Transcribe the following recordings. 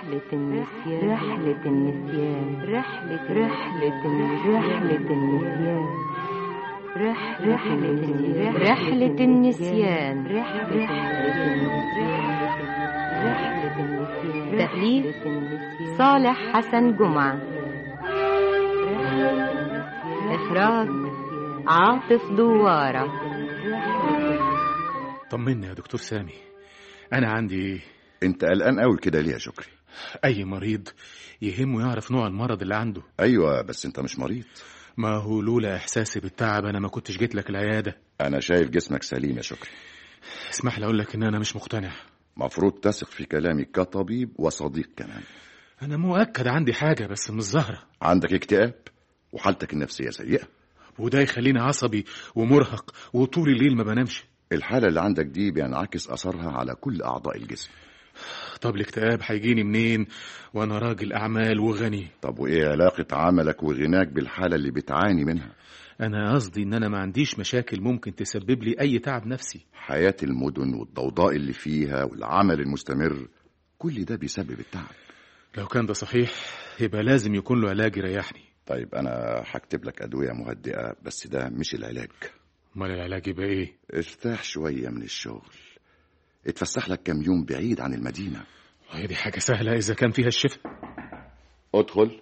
رحلة النسيان رحلة النسيان رحلة رحلة رحلة النسيان رحلة النسيان رحلة النسيان رحلة النسيان تأليف صالح حسن جمعة إخراج عاطف دوارة طمني يا دكتور سامي انا عندي انت قلقان قوي كده ليه يا شكري اي مريض يهمه يعرف نوع المرض اللي عنده ايوه بس انت مش مريض ما هو لولا احساسي بالتعب انا ما كنتش جيت لك العياده انا شايف جسمك سليم يا شكري اسمح لي اقول لك ان انا مش مقتنع مفروض تثق في كلامي كطبيب وصديق كمان انا مؤكد عندي حاجه بس مش ظاهره عندك اكتئاب وحالتك النفسيه سيئه وده يخليني عصبي ومرهق وطول الليل ما بنامش الحاله اللي عندك دي بينعكس اثرها على كل اعضاء الجسم طب الاكتئاب هيجيني منين وانا راجل اعمال وغني طب وايه علاقه عملك وغناك بالحاله اللي بتعاني منها انا قصدي ان انا ما عنديش مشاكل ممكن تسبب لي اي تعب نفسي حياه المدن والضوضاء اللي فيها والعمل المستمر كل ده بيسبب التعب لو كان ده صحيح يبقى لازم يكون له علاج يريحني طيب انا هكتب لك ادويه مهدئه بس ده مش العلاج امال العلاج يبقى ايه ارتاح شويه من الشغل اتفسح لك كام يوم بعيد عن المدينه وهي دي حاجه سهله اذا كان فيها الشفاء ادخل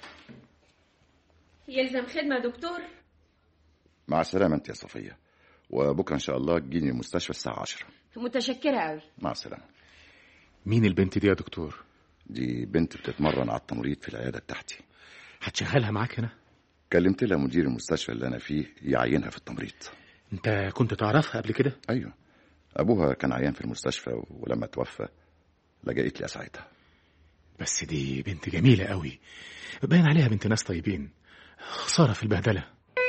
يلزم خدمة يا دكتور مع السلامه انت يا صفيه وبكره ان شاء الله تجيني المستشفى الساعه 10 متشكرة أوي مع السلامه مين البنت دي يا دكتور دي بنت بتتمرن على التمريض في العياده بتاعتي هتشغلها معاك هنا كلمت لها مدير المستشفى اللي انا فيه يعينها في التمريض انت كنت تعرفها قبل كده ايوه ابوها كان عيان في المستشفى ولما توفى لجأت لي اساعدها بس دي بنت جميله قوي باين عليها بنت ناس طيبين خساره في البهدله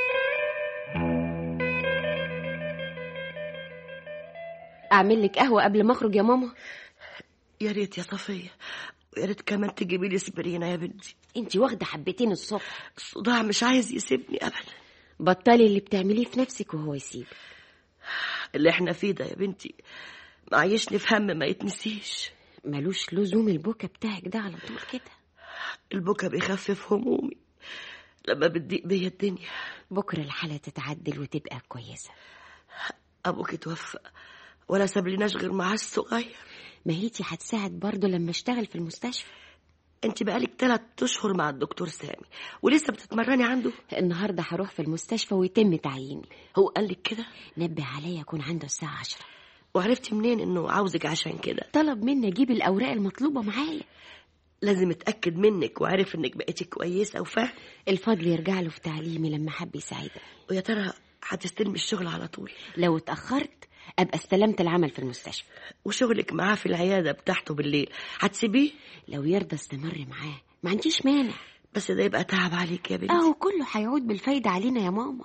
أعمل لك قهوة قبل ما أخرج يا ماما يا ريت يا صفية ويا ريت كمان تجيبي لي سبرينة يا بنتي أنت واخدة حبتين الصبح الصداع مش عايز يسيبني أبدا بطلي اللي بتعمليه في نفسك وهو يسيب اللي احنا فيه ده يا بنتي معيشني في هم ما يتنسيش ملوش لزوم البكا بتاعك ده على طول كده البكا بيخفف همومي لما بتضيق بيا الدنيا بكرة الحالة تتعدل وتبقى كويسة أبوك توفى ولا سابلناش غير معاه الصغير ما هيتي هتساعد برضه لما اشتغل في المستشفى انت بقالك ثلاث اشهر مع الدكتور سامي ولسه بتتمرني عنده النهاردة هروح في المستشفى ويتم تعييني هو قال لك كده نبه عليا يكون عنده الساعة عشرة وعرفتي منين انه عاوزك عشان كده طلب مني أجيب الأوراق المطلوبة معايا لازم اتاكد منك وعارف انك بقيتي كويسه وفاهم الفضل يرجع له في تعليمي لما حب يساعدني ويا ترى هتستلمي الشغل على طول لو اتأخرت أبقى استلمت العمل في المستشفى وشغلك معاه في العياده بتاعته بالليل هتسيبيه لو يرضى استمر معاه ما عنديش مانع بس ده يبقى تعب عليك يا بنتي اهو كله هيعود بالفايدة علينا يا ماما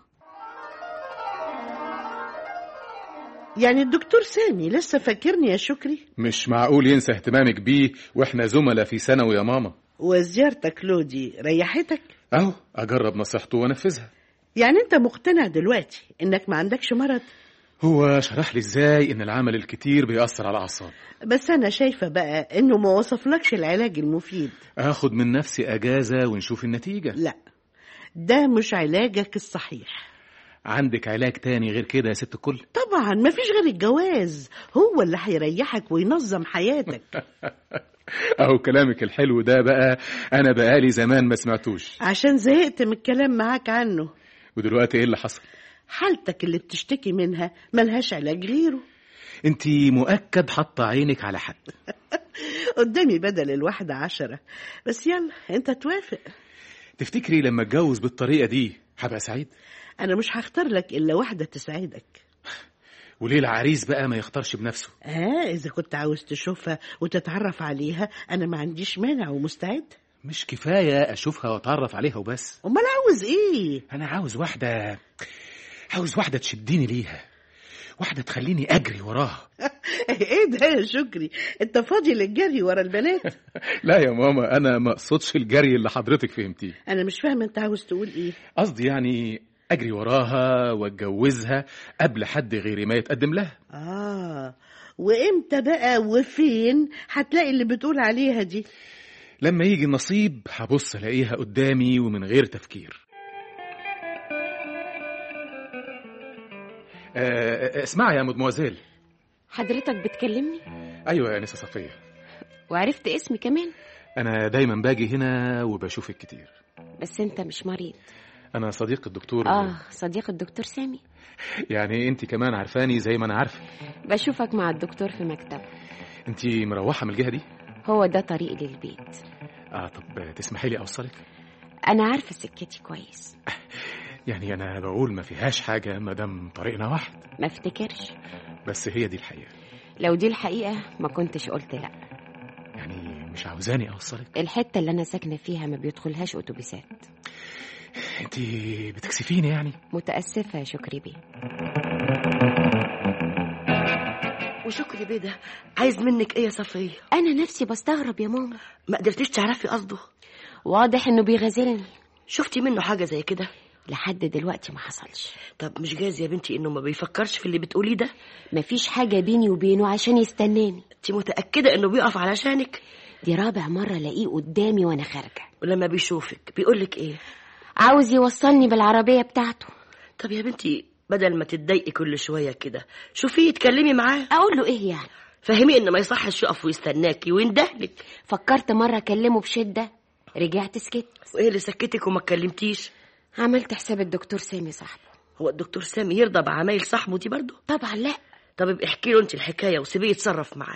يعني الدكتور سامي لسه فاكرني يا شكري مش معقول ينسى اهتمامك بيه واحنا زملاء في ثانوي يا ماما وزيارتك له دي ريحتك اهو اجرب نصيحته وانفذها يعني انت مقتنع دلوقتي انك ما عندكش مرض هو شرح لي ازاي ان العمل الكتير بيأثر على الاعصاب بس انا شايفه بقى انه ما وصفلكش العلاج المفيد اخد من نفسي اجازة ونشوف النتيجة لا ده مش علاجك الصحيح عندك علاج تاني غير كده يا ست الكل طبعا ما فيش غير الجواز هو اللي هيريحك وينظم حياتك اهو كلامك الحلو ده بقى انا بقالي زمان ما سمعتوش عشان زهقت من الكلام معاك عنه ودلوقتي ايه اللي حصل حالتك اللي بتشتكي منها ملهاش علاج غيره انت مؤكد حاطه عينك على حد قدامي بدل الواحدة عشرة بس يلا انت توافق تفتكري لما اتجوز بالطريقه دي هبقى سعيد انا مش هختار لك الا واحدة تساعدك وليه العريس بقى ما يختارش بنفسه اه اذا كنت عاوز تشوفها وتتعرف عليها انا ما عنديش مانع ومستعد مش كفايه اشوفها واتعرف عليها وبس امال عاوز ايه انا عاوز واحده عاوز واحده تشدني ليها واحده تخليني اجري وراها ايه ده يا شكري انت فاضي للجري ورا البنات لا يا ماما انا ما اقصدش الجري اللي حضرتك فهمتيه انا مش فاهمه انت عاوز تقول ايه قصدي يعني اجري وراها واتجوزها قبل حد غيري ما يتقدم لها اه وامتى بقى وفين هتلاقي اللي بتقول عليها دي لما يجي النصيب هبص الاقيها قدامي ومن غير تفكير آه، آه، اسمعي يا مدموزيل حضرتك بتكلمني ايوه يا انسه صفيه وعرفت اسمي كمان انا دايما باجي هنا وبشوفك كتير بس انت مش مريض انا صديق الدكتور اه صديق الدكتور سامي يعني انت كمان عارفاني زي ما انا عارفك بشوفك مع الدكتور في مكتبه انت مروحه من الجهه دي هو ده طريقي للبيت اه طب تسمحي لي اوصلك انا عارفه سكتي كويس يعني انا بقول ما فيهاش حاجه ما دام طريقنا واحد ما افتكرش بس هي دي الحقيقه لو دي الحقيقه ما كنتش قلت لا يعني مش عاوزاني اوصلك الحته اللي انا ساكنه فيها ما بيدخلهاش اتوبيسات انت بتكسفيني يعني متاسفه يا شكري بيه وشكري بيه ده عايز منك ايه يا صفيه انا نفسي بستغرب يا ماما ما قدرتيش تعرفي قصده واضح انه بيغازلني شفتي منه حاجه زي كده لحد دلوقتي ما حصلش طب مش جايز يا بنتي انه ما بيفكرش في اللي بتقوليه ده مفيش حاجه بيني وبينه عشان يستناني انت متاكده انه بيقف علشانك دي رابع مره الاقيه قدامي وانا خارجه ولما بيشوفك بيقولك ايه عاوز يوصلني بالعربيه بتاعته طب يا بنتي بدل ما تتضايقي كل شويه كده شوفيه اتكلمي معاه اقول له ايه يعني فهميه ان ما يصحش يقف ويستناكي ويندهلك فكرت مره اكلمه بشده رجعت سكت وايه اللي سكتك وما اتكلمتيش عملت حساب الدكتور سامي صاحبه هو الدكتور سامي يرضى بعمايل صاحبه دي برضه طبعا لا طب ابقي احكي له انت الحكايه وسيبيه يتصرف معاه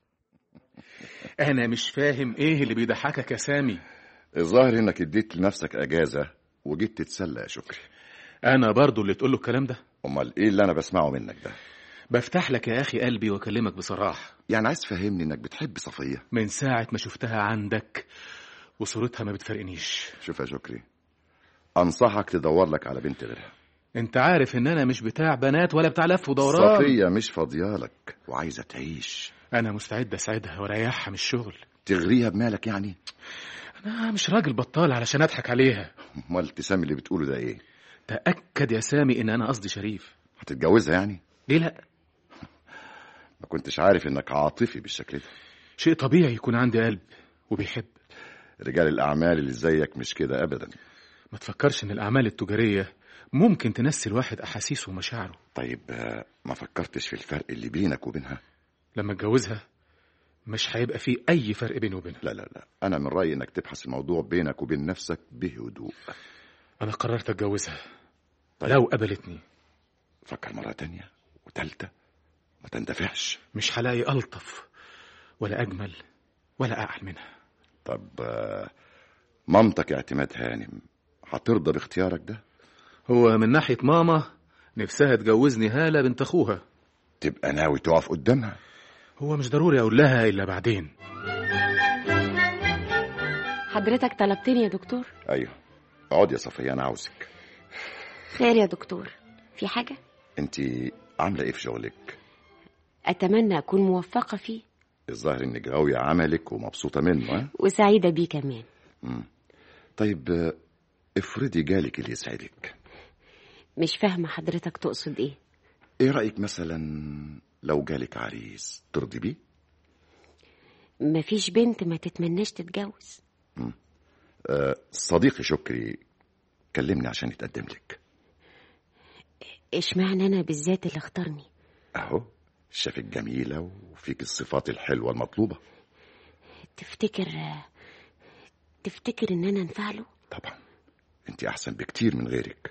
انا مش فاهم ايه اللي بيضحكك يا سامي الظاهر انك اديت لنفسك اجازه وجيت تتسلى يا شكري انا برضو اللي تقول له الكلام ده امال ايه اللي انا بسمعه منك ده بفتح لك يا اخي قلبي واكلمك بصراحه يعني عايز تفهمني انك بتحب صفيه من ساعه ما شفتها عندك وصورتها ما بتفرقنيش شوف يا شكري انصحك تدور لك على بنت غيرها انت عارف ان انا مش بتاع بنات ولا بتاع لف ودوران صفيه مش فاضيالك وعايزه تعيش انا مستعد اساعدها واريحها من الشغل تغريها بمالك يعني انا مش راجل بطال علشان اضحك عليها امال تسامي اللي بتقوله ده ايه تاكد يا سامي ان انا قصدي شريف هتتجوزها يعني ليه لا ما كنتش عارف انك عاطفي بالشكل ده شيء طبيعي يكون عندي قلب وبيحب رجال الاعمال اللي زيك مش كده ابدا ما تفكرش ان الاعمال التجاريه ممكن تنسي الواحد احاسيسه ومشاعره طيب آه، ما فكرتش في الفرق اللي بينك وبينها لما اتجوزها مش هيبقى فيه اي فرق بيني وبينها لا لا لا انا من رايي انك تبحث الموضوع بينك وبين نفسك بهدوء انا قررت اتجوزها طيب. لو قبلتني فكر مره تانية وتالتة ما تندفعش مش هلاقي الطف ولا اجمل ولا اعقل منها طب آه، مامتك يا اعتماد هانم هترضى باختيارك ده هو من ناحيه ماما نفسها تجوزني هاله بنت اخوها تبقى ناوي تقف قدامها هو مش ضروري اقول لها الا بعدين حضرتك طلبتني يا دكتور ايوه اقعد يا صفيه انا عاوزك خير يا دكتور في حاجه انت عامله ايه في شغلك اتمنى اكون موفقه فيه الظاهر انك غاويه عملك ومبسوطه منه ها وسعيده بيه كمان طيب آه، افرضي جالك اللي يسعدك مش فاهمه حضرتك تقصد ايه ايه رايك مثلا لو جالك عريس ترضي بيه مفيش بنت ما تتمناش تتجوز آه، صديقي شكري كلمني عشان يتقدم لك اشمعنى انا بالذات اللي اختارني اهو شافك جميله وفيك الصفات الحلوه المطلوبه تفتكر تفتكر ان انا انفع له طبعا انت احسن بكتير من غيرك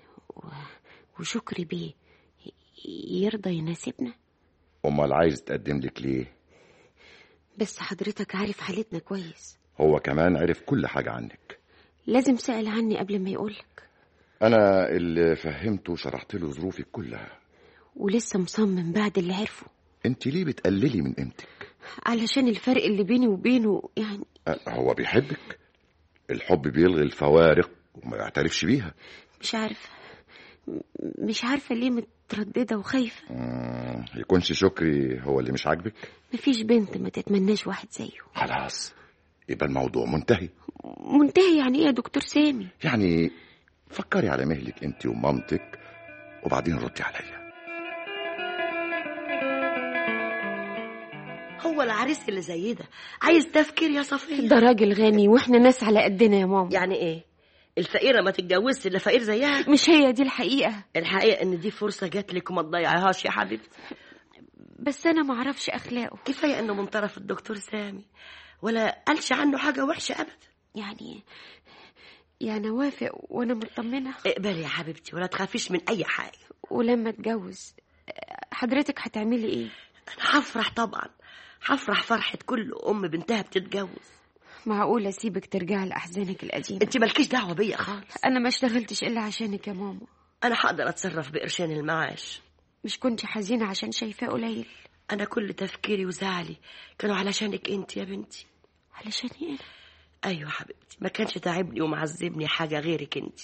وشكري بيه يرضى يناسبنا امال عايز تقدم لك ليه بس حضرتك عارف حالتنا كويس هو كمان عرف كل حاجه عنك لازم سأل عني قبل ما يقولك انا اللي فهمته وشرحت له ظروفك كلها ولسه مصمم بعد اللي عرفه انت ليه بتقللي من قيمتك علشان الفرق اللي بيني وبينه يعني أه، هو بيحبك الحب بيلغي الفوارق وما يعترفش بيها مش عارفة م- مش عارفة ليه مترددة وخايفة مم، يكونش شكري هو اللي مش عاجبك مفيش بنت ما تتمناش واحد زيه خلاص يبقى الموضوع منتهي منتهي يعني ايه يا دكتور سامي يعني فكري على مهلك انت ومامتك وبعدين ردي عليا هو العريس اللي زي ده عايز تفكير يا صفية ده راجل غني واحنا ناس على قدنا يا ماما يعني ايه الفقيرة ما تتجوزش الا فقير زيها مش هي دي الحقيقة الحقيقة ان دي فرصة جات لك وما تضيعيهاش يا حبيبتي بس انا معرفش اخلاقه كفاية انه من طرف الدكتور سامي ولا قالش عنه حاجة وحشة ابدا يعني يعني وافق وانا مطمنة اقبلي يا حبيبتي ولا تخافيش من اي حاجة ولما اتجوز حضرتك هتعملي ايه انا هفرح طبعا هفرح فرحة كل ام بنتها بتتجوز معقول اسيبك ترجعي لاحزانك القديمة انت مالكيش دعوة بيا خالص انا ما اشتغلتش الا عشانك يا ماما انا هقدر اتصرف بقرشين المعاش مش كنت حزينة عشان شايفاه قليل انا كل تفكيري وزعلي كانوا علشانك انت يا بنتي علشان ايه ايوه حبيبتي ما كانش تعبني ومعذبني حاجة غيرك انت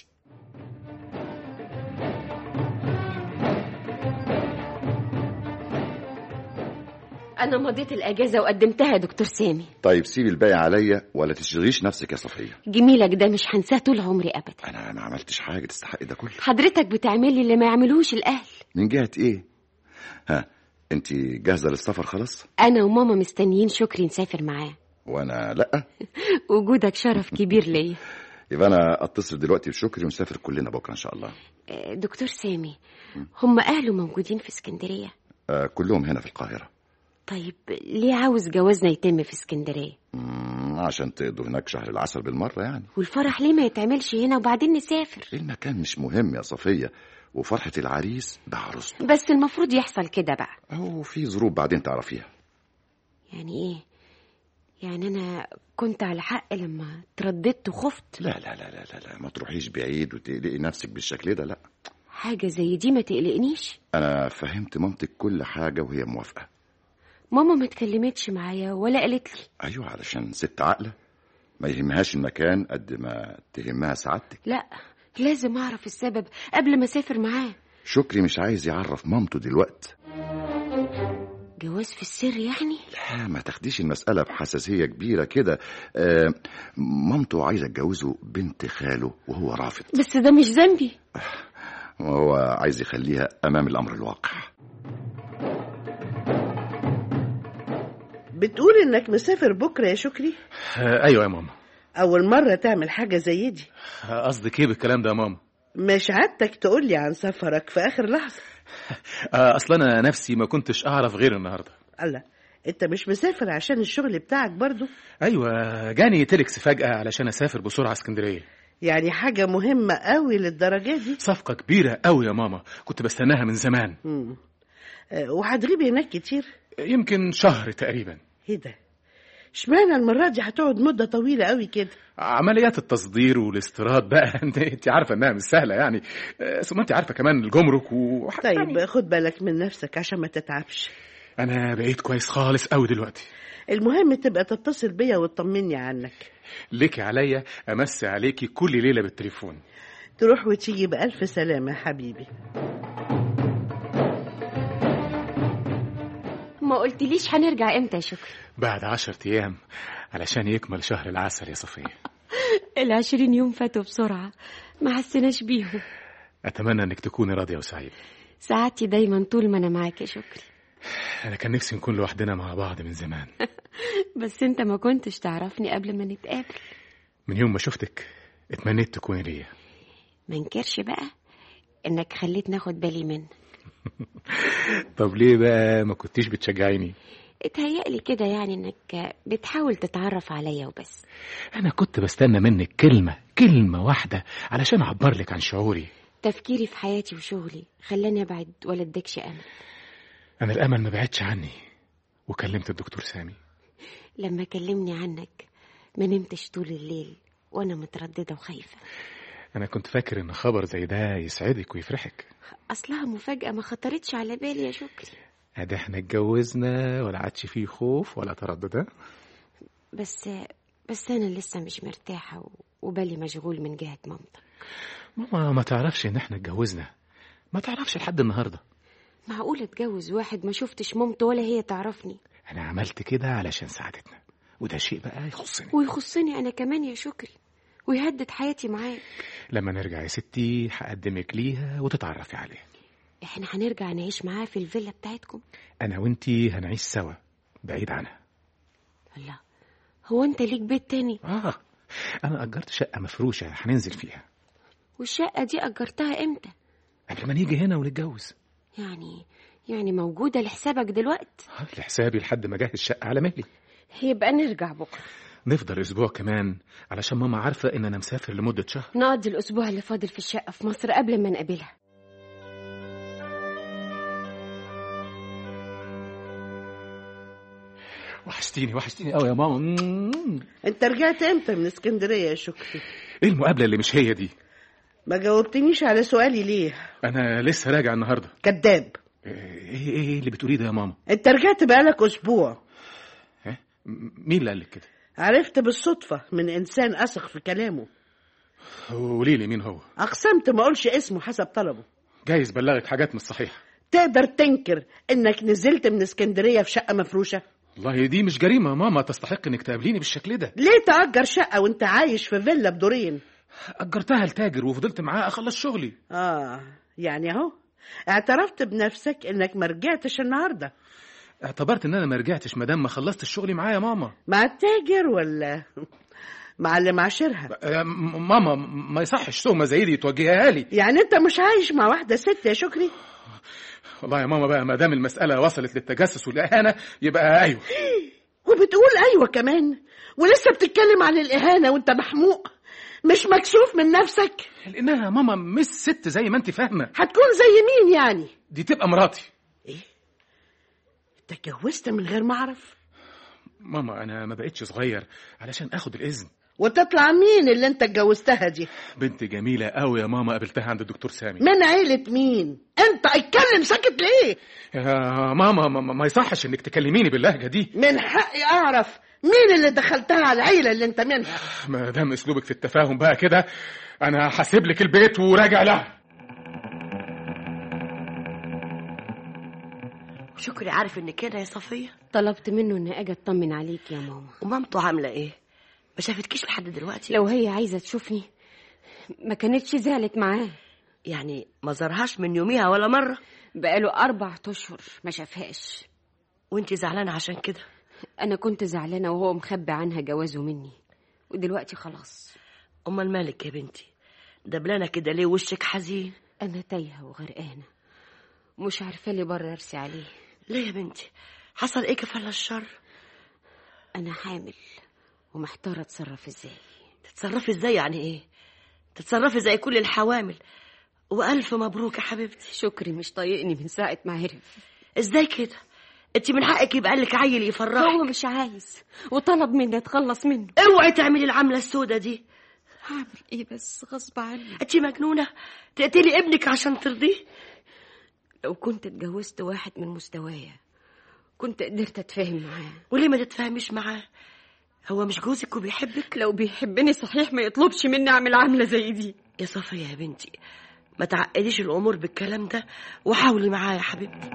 انا مضيت الاجازة وقدمتها يا دكتور سامي طيب سيبي الباقي عليا ولا تشغليش نفسك يا صفية جميلك ده مش هنساه طول عمري ابدا أنا ما عملتش حاجة تستحق ده كله حضرتك بتعملي اللي ما يعملوش الاهل من جهة إيه؟ ها أنت جاهزة للسفر خلاص؟ انا وماما مستنيين شكري نسافر معاه وأنا لأ وجودك شرف كبير ليا يبقى أنا أتصل دلوقتي بشكري ونسافر كلنا بكرة إن شاء الله آه، دكتور سامي هم اهله موجودين في اسكندرية آه كلهم هنا في القاهرة طيب ليه عاوز جوازنا يتم في اسكندرية مم، عشان تقضوا هناك شهر العسل بالمرة يعني والفرح ليه ما يتعملش هنا وبعدين نسافر المكان مش مهم يا صفية وفرحة العريس بعروسته بس المفروض يحصل كده بقى أهو في ظروف بعدين تعرفيها يعني ايه يعني انا كنت على حق لما ترددت وخفت لا لا لا لا لا, لا ما تروحيش بعيد وتقلقي نفسك بالشكل ده لا حاجة زي دي ما تقلقنيش أنا فهمت مامتك كل حاجة وهي موافقة ماما ما اتكلمتش معايا ولا قالت لي أيوة علشان ست عاقلة ما يهمهاش المكان قد ما تهمها سعادتك لا لازم اعرف السبب قبل ما اسافر معاه شكري مش عايز يعرف مامته دلوقت جواز في السر يعني لا ما تاخديش المسألة بحساسية كبيرة كده آه مامته عايزة تجوزه بنت خاله وهو رافض بس ده مش ذنبي وهو عايز يخليها أمام الأمر الواقع بتقول انك مسافر بكره يا شكري آه، ايوه يا ماما اول مره تعمل حاجه زي دي آه، قصدك ايه بالكلام ده يا ماما مش عادتك تقول لي عن سفرك في اخر لحظه آه، اصل انا نفسي ما كنتش اعرف غير النهارده الله انت مش مسافر عشان الشغل بتاعك برضو ايوه جاني تيلكس فجاه علشان اسافر بسرعه اسكندريه يعني حاجه مهمه قوي للدرجه دي صفقه كبيره قوي يا ماما كنت بستناها من زمان مم. آه، وهتغيب هناك كتير يمكن شهر تقريبا ايه ده اشمعنى المره دي هتقعد مده طويله قوي كده عمليات التصدير والاستيراد بقى انت انت عارفه انها مش سهله يعني آه، ثم انت عارفه كمان الجمرك و طيب خد بالك من نفسك عشان ما تتعبش انا بقيت كويس خالص قوي دلوقتي المهم تبقى تتصل بيا وتطمني عنك ليكي عليا امسي عليكي كل ليله بالتليفون تروح وتيجي بألف سلامة يا حبيبي ما قلتليش هنرجع امتى يا شكري بعد عشرة ايام علشان يكمل شهر العسل يا صفيه العشرين يوم فاتوا بسرعة ما حسيناش بيهم اتمنى انك تكوني راضيه وسعيده سعادتي دايما طول ما انا معاك يا شكري انا كان نفسي نكون لوحدنا مع بعض من زمان بس انت ما كنتش تعرفني قبل ما نتقابل من يوم ما شفتك اتمنيت تكوني ليا ما انكرش بقى انك خليت ناخد بالي منك طب ليه بقى ما كنتيش بتشجعيني اتهيألي كده يعني انك بتحاول تتعرف عليا وبس انا كنت بستنى منك كلمه كلمه واحده علشان اعبر لك عن شعوري تفكيري في حياتي وشغلي خلاني ابعد ولا اديكش امل انا الامل ما بعدش عني وكلمت الدكتور سامي لما كلمني عنك ما نمتش طول الليل وانا مترددة وخايفة انا كنت فاكر ان خبر زي ده يسعدك ويفرحك اصلها مفاجأة ما خطرتش على بالي يا شكري ادي احنا اتجوزنا ولا عادش فيه خوف ولا تردد ها؟ بس بس انا لسه مش مرتاحة و- وبالي مشغول من جهة مامتك ماما ما تعرفش ان احنا اتجوزنا ما تعرفش لحد النهارده معقول اتجوز واحد ما شفتش مامته ولا هي تعرفني انا عملت كده علشان ساعدتنا وده شيء بقى يخصني ويخصني انا كمان يا شكري ويهدد حياتي معاك لما نرجع يا ستي هقدمك ليها وتتعرفي عليها احنا هنرجع نعيش معاه في الفيلا بتاعتكم انا وانتي هنعيش سوا بعيد عنها الله هو انت ليك بيت تاني اه انا اجرت شقه مفروشه هننزل فيها والشقة دي أجرتها امتى قبل ما نيجي هنا ونتجوز يعني يعني موجودة لحسابك دلوقت آه، لحسابي لحد ما اجهز شقه على مهلي يبقى نرجع بكرة نفضل اسبوع كمان علشان ماما عارفه ان انا مسافر لمده شهر نقضي الأسبوع اللي فاضل في الشقة في مصر قبل ما نقابلها وحشتيني وحشتيني قوي يا ماما مم. انت رجعت امتى من اسكندريه يا شكري ايه المقابله اللي مش هي دي ما جاوبتنيش على سؤالي ليه انا لسه راجع النهارده كذاب ايه ايه ايه اللي بتقوليه ده يا ماما انت رجعت بقالك اسبوع ها؟ م- مين اللي قال لك كده عرفت بالصدفه من انسان اثق في كلامه قولي لي مين هو اقسمت ما اقولش اسمه حسب طلبه جايز بلغك حاجات مش صحيحه تقدر تنكر انك نزلت من اسكندريه في شقه مفروشه والله دي مش جريمه يا ماما تستحق انك تقابليني بالشكل ده ليه تأجر شقة وانت عايش في فيلا بدورين اجرتها لتاجر وفضلت معاه اخلص شغلي اه يعني اهو اعترفت بنفسك انك ما رجعتش النهارده اعتبرت ان انا ما رجعتش ما دام ما خلصت الشغل معاه يا ماما مع التاجر ولا مع اللي معاشرها آه، م- ماما م- ما يصحش تهمه زي دي توجهها لي يعني انت مش عايش مع واحده ست يا شكري والله يا ماما بقى ما دام المساله وصلت للتجسس والاهانه يبقى ايوه وبتقول ايوه كمان ولسه بتتكلم عن الاهانه وانت محموق مش مكسوف من نفسك لانها ماما مش ست زي ما انت فاهمه هتكون زي مين يعني دي تبقى مراتي انت اتجوزت من غير ما اعرف ماما انا ما بقتش صغير علشان اخد الاذن وتطلع مين اللي انت اتجوزتها دي بنت جميله قوي يا ماما قابلتها عند الدكتور سامي من عيلة مين انت اتكلم ساكت ليه يا ماما ما, ما يصحش انك تكلميني باللهجه دي من حقي اعرف مين اللي دخلتها على العيلة اللي انت منها ما دام اسلوبك في التفاهم بقى كده انا هسيب لك البيت وراجع لها شكري عارف ان كده يا صفيه طلبت منه إني أجي أطمن عليك يا ماما ومامته عامله ايه ما شافتكيش لحد دلوقتي لو هي عايزة تشوفني ما كانتش زعلت معاه يعني ما زارهاش من يوميها ولا مره بقاله أربع أشهر ما شافهاش وانت زعلانه عشان كده أنا كنت زعلانة وهو مخبي عنها جوازه مني ودلوقتي خلاص امال مالك يا بنتي دبلانه كده ليه وشك حزين أنا تايهة وغرقانة مش عارفة لي بره أرسي عليه ليه يا بنتي حصل ايه كفل الشر أنا حامل ومحتارة أتصرف إزاي تتصرفي ازاي يعني ايه تتصرفي زي كل الحوامل والف مبروك يا حبيبتي شكري مش طايقني من ساعة ما عرف ازاي كده انت من حقك يبقى لك عيل يفرحك هو مش عايز وطلب مني أتخلص منه اوعي تعملي العمله السودة دي هعمل إيه بس غصب عني انت مجنونه تقتلي ابنك عشان ترضيه لو كنت اتجوزت واحد من مستوايا كنت قدرت أتفاهم معاه وليه ما تتفاهميش معاه هو مش جوزك وبيحبك لو بيحبني صحيح ما يطلبش مني أعمل عاملة زي دي يا صفية يا بنتي ما تعقديش الامور بالكلام ده وحاولي معاه يا حبيبتي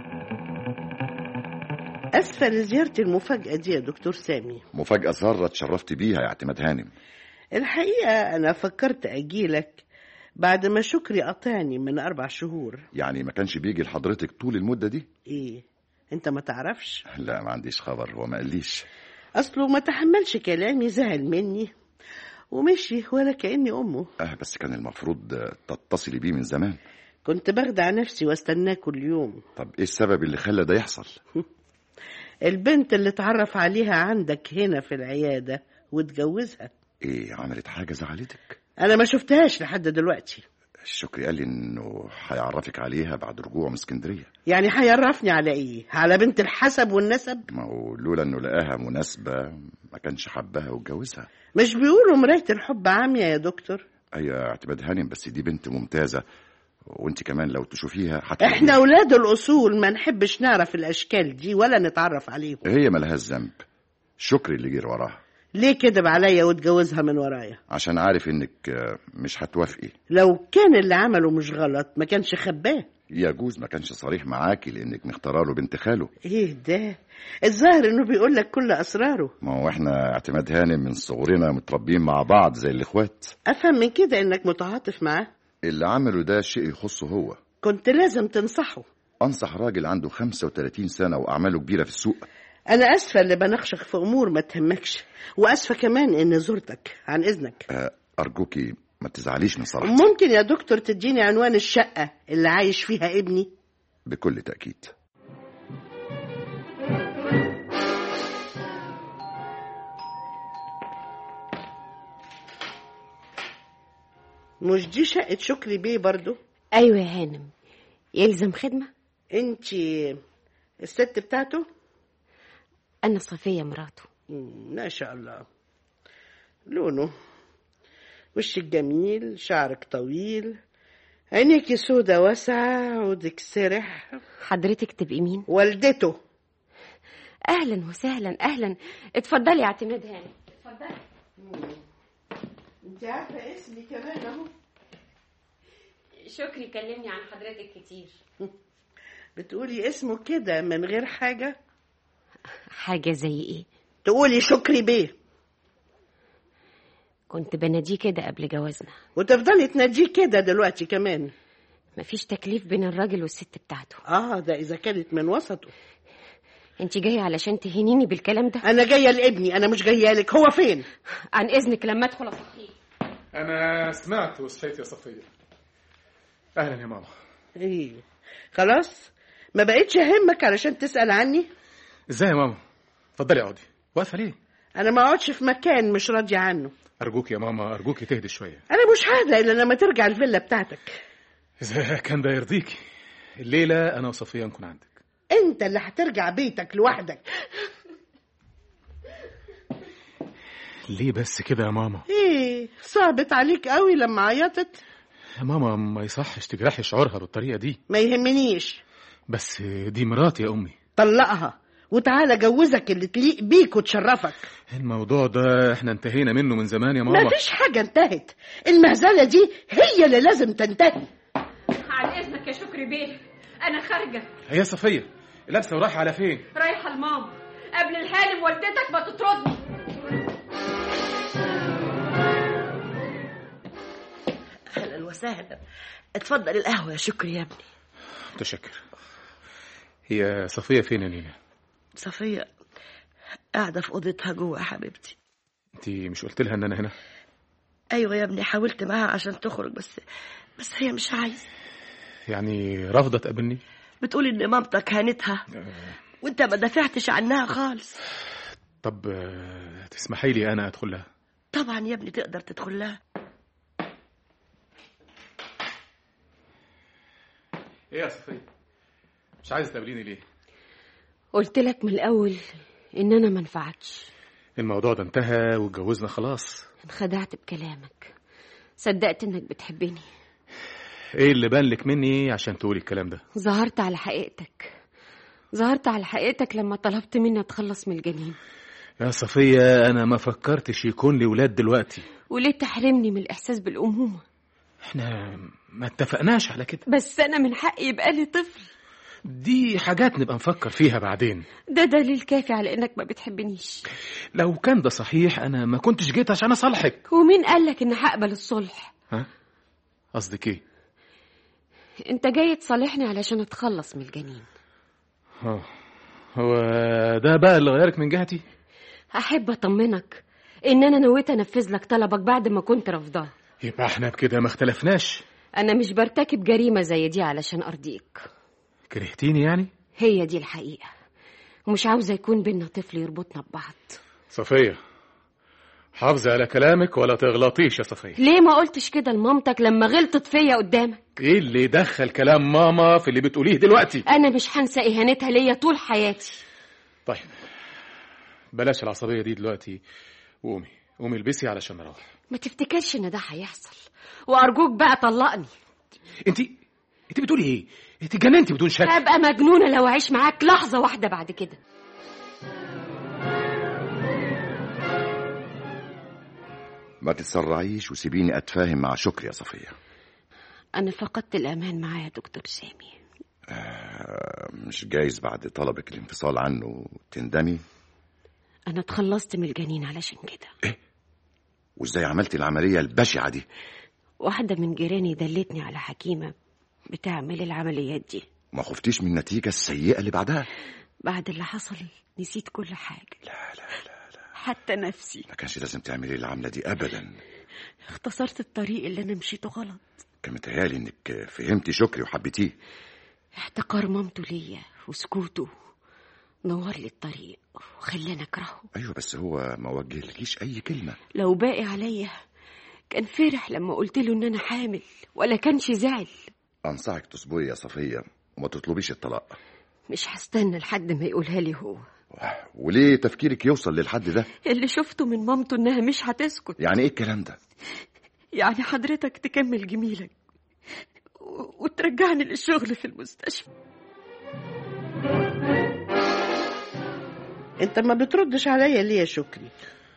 اسفة لزيارتي المفاجأة دي يا دكتور سامي مفاجأة سارة اتشرفت بيها يا اعتماد هانم الحقيقة انا فكرت اجيلك بعد ما شكري قطعني من اربع شهور يعني ما كانش بيجي لحضرتك طول المدة دي ايه انت ما تعرفش لا ما عنديش خبر هو ما قاليش اصله ما تحملش كلامي زعل مني ومشي ولا كأني امه اه بس كان المفروض آه، تتصلي بيه من زمان كنت بخدع نفسي واستناه كل يوم طب ايه السبب اللي خلى ده يحصل البنت اللي اتعرف عليها عندك هنا في العيادة واتجوزها ايه عملت حاجة زعلتك انا ما شفتهاش لحد دلوقتي الشكري قال لي انه هيعرفك عليها بعد رجوعه من اسكندريه يعني هيعرفني على ايه على بنت الحسب والنسب ما هو لولا انه لقاها مناسبه ما كانش حبها واتجوزها مش بيقولوا مراية الحب عامية يا دكتور هي اعتماد هانم بس دي بنت ممتازه وانت كمان لو تشوفيها هتحبي احنا اولاد الاصول ما نحبش نعرف الاشكال دي ولا نتعرف عليهم هي ملهاش ذنب شكري اللي جه وراها ليه كدب عليا واتجوزها من ورايا عشان عارف انك آه، مش هتوافقي لو كان اللي عمله مش غلط ما كانش خباه يجوز ما كانش صريح معاكي لانك مختاره له بنت خاله ايه ده الظاهر انه بيقول لك كل اسراره ما هو احنا اعتماد هانم من صغرنا متربيين مع بعض زي الاخوات افهم من كده انك متعاطف معاه اللي عمله ده شيء يخصه هو كنت لازم تنصحه انصح راجل عنده 35 سنه واعماله كبيره في السوق انا اسفه اللي بناقشك في امور ما تهمكش واسفه كمان اني زرتك عن اذنك آه، أرجوكي ما تزعليش من صراحتي ممكن يا دكتور تديني عنوان الشقه اللي عايش فيها ابني بكل تأكيد مش دي شقه شكري بيه برضو ايوه يا هانم يلزم خدمه انتي الست بتاعته انا صفيه مراته مم، ما شاء الله لونه وشك جميل شعرك طويل عينيكي سودة واسعة عودك سرح حضرتك تبقي مين والدته اهلا وسهلا اهلا اتفضلي يا اعتماد هانم انت عارفة اسمي كمان اهو شكري كلمني عن حضرتك كتير بتقولي اسمه كده من غير حاجة حاجه زي ايه تقولي شكري بيه كنت بناديه كده قبل جوازنا وتفضلي تناديه كده دلوقتي كمان مفيش تكليف بين الراجل والست بتاعته اه ده اذا كانت من وسطه انت جايه علشان تهينيني بالكلام ده انا جاية لابني انا مش جاية لك هو فين عن اذنك لما ادخل اصحيه انا سمعت وصحيت يا صفيه اهلا يا ماما ايه خلاص ما بقتش اهمك علشان تسأل عني ازاي يا ماما اتفضلي اقعدي واقفه ليه انا ما اقعدش في مكان مش راضية عنه ارجوك يا ماما ارجوك تهدي شويه انا مش ههدى الا لما ترجع الفيلا بتاعتك اذا كان ده يرضيكي الليله انا وصفيه نكون عندك انت اللي هترجع بيتك لوحدك ليه بس كده يا ماما ايه صعبت عليك قوي لما عيطت يا ماما ما يصحش تجرحي شعورها بالطريقه دي ما يهمنيش بس دي مراتي يا امي طلقها وتعالى جوزك اللي تليق بيك وتشرفك الموضوع ده احنا انتهينا منه من زمان يا ماما ما فيش حاجة انتهت المهزلة دي هي اللي لازم تنتهي عن اذنك يا شكري بيه انا خارجه هي صفيه لابسه ورايحه على فين رايحه لماما قبل الحالم والدتك ما تطردني اهلا وسهلا اتفضل القهوه يا شكري يا ابني متشكر هي صفيه فين يا نينا صفيه قاعده في اوضتها جوه يا حبيبتي انت مش قلت لها ان انا هنا ايوه يا ابني حاولت معاها عشان تخرج بس بس هي مش عايزه يعني رافضه تقابلني بتقول ان مامتك هانتها وانت ما دافعتش عنها خالص طب آه، تسمحي لي انا ادخل لها طبعا يا ابني تقدر تدخل لها ايه يا صفيه مش عايزه تقابليني ليه قلت لك من الاول ان انا ما انفعتش الموضوع ده انتهى واتجوزنا خلاص انخدعت بكلامك صدقت انك بتحبني ايه اللي بان لك مني عشان تقولي الكلام ده ظهرت على حقيقتك ظهرت على حقيقتك لما طلبت مني اتخلص من الجنين يا صفيه انا ما فكرتش يكون لي ولاد دلوقتي وليه تحرمني من الاحساس بالامومه احنا ما اتفقناش على كده بس انا من حقي يبقى لي طفل دي حاجات نبقى نفكر فيها بعدين ده دليل كافي على انك ما بتحبنيش لو كان ده صحيح انا ما كنتش جيت عشان اصالحك ومين قالك ان هقبل الصلح ها قصدك ايه انت جاي تصالحني علشان اتخلص من الجنين اه هو ده بقى اللي غيرك من جهتي احب اطمنك ان انا نويت انفذ لك طلبك بعد ما كنت رافضاه يبقى احنا بكده ما اختلفناش انا مش برتكب جريمه زي دي علشان ارضيك كرهتيني يعني هي دي الحقيقه ومش عاوزه يكون بينا طفل يربطنا ببعض صفيه حافظي على كلامك ولا تغلطيش يا صفيه ليه ما قلتش كده لمامتك لما غلطت فيا قدامك ايه اللي دخل كلام ماما في اللي بتقوليه دلوقتي انا مش هنسى اهانتها ليا طول حياتي طيب بلاش العصبيه دي دلوقتي وقومي قومي البسي علشان نروح ما تفتكرش ان ده هيحصل وارجوك بقى طلقني انت انت بتقولي ايه انت اتجننتي بدون شك هبقى مجنونه لو اعيش معاك لحظه واحده بعد كده ما تتسرعيش وسيبيني اتفاهم مع شكري يا صفيه انا فقدت الامان معاه يا دكتور سامي آه، مش جايز بعد طلبك الانفصال عنه تندمي انا اتخلصت من الجنين علشان كده وازاي عملتي العمليه البشعه دي واحده من جيراني دلتني على حكيمه بتعمل العمليات دي ما خفتيش من النتيجه السيئه اللي بعدها بعد اللي حصل نسيت كل حاجة لا لا لا لا حتى نفسي ما كانش لازم تعملي العملة دي أبدا اختصرت الطريق اللي أنا مشيته غلط كان متهيألي إنك فهمتي شكري وحبيتيه احتقار مامته ليا وسكوته نور لي الطريق وخلاني أكرهه أيوة بس هو ما وجهلكيش أي كلمة لو باقي عليا كان فرح لما قلت له إن أنا حامل ولا كانش زعل أنصحك تصبري يا صفية وما تطلبيش الطلاق مش هستنى لحد ما يقولها لي هو وليه تفكيرك يوصل للحد ده اللي شفته من مامته إنها مش هتسكت يعني إيه الكلام ده يعني حضرتك تكمل جميلك و- وترجعني للشغل في المستشفى انت ما بتردش عليا ليه يا شكري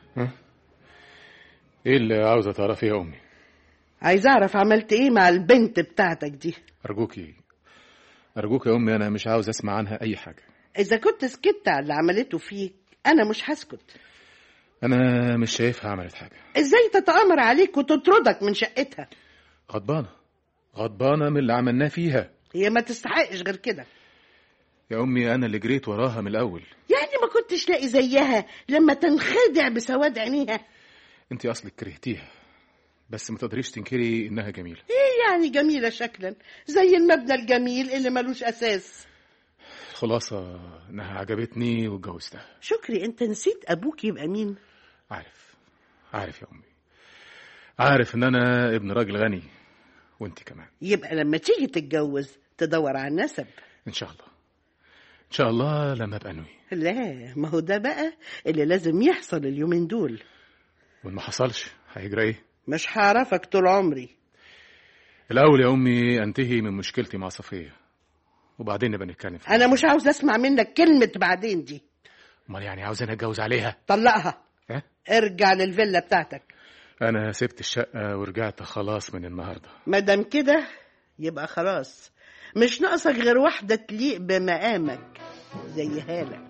ايه اللي عاوزه تعرفيه يا امي عايز اعرف عملت ايه مع البنت بتاعتك دي ارجوكي ارجوك يا امي انا مش عاوز اسمع عنها اي حاجه اذا كنت سكت على اللي عملته فيك انا مش هسكت انا مش شايفها عملت حاجه ازاي تتآمر عليك وتطردك من شقتها غضبانه غضبانه من اللي عملناه فيها هي ما تستحقش غير كده يا امي انا اللي جريت وراها من الاول يعني ما كنتش لاقي زيها لما تنخدع بسواد عينيها انت اصلك كرهتيها بس ما تقدريش تنكري انها جميله ايه يعني جميلة شكلا زي المبنى الجميل اللي ملوش اساس الخلاصه انها عجبتني واتجوزتها شكري انت نسيت ابوك يبقى مين عارف عارف يا امي عارف ان انا ابن راجل غني وانت كمان يبقى لما تيجي تتجوز تدور على النسب ان شاء الله ان شاء الله لما ابقى انوي لا ما هو ده بقى اللي لازم يحصل اليومين دول وان ما حصلش هيجرى ايه مش هعرفك طول عمري الاول يا امي انتهي من مشكلتي مع صفيه وبعدين نبقى نتكلم في انا مش عاوز اسمع منك كلمة بعدين دي امال يعني عاوزاني اتجوز عليها طلقها ها ارجع للفيلا بتاعتك انا سبت الشقه ورجعت خلاص من النهارده مادام كده يبقى خلاص مش ناقصك غير واحدة تليق بمقامك زي هالة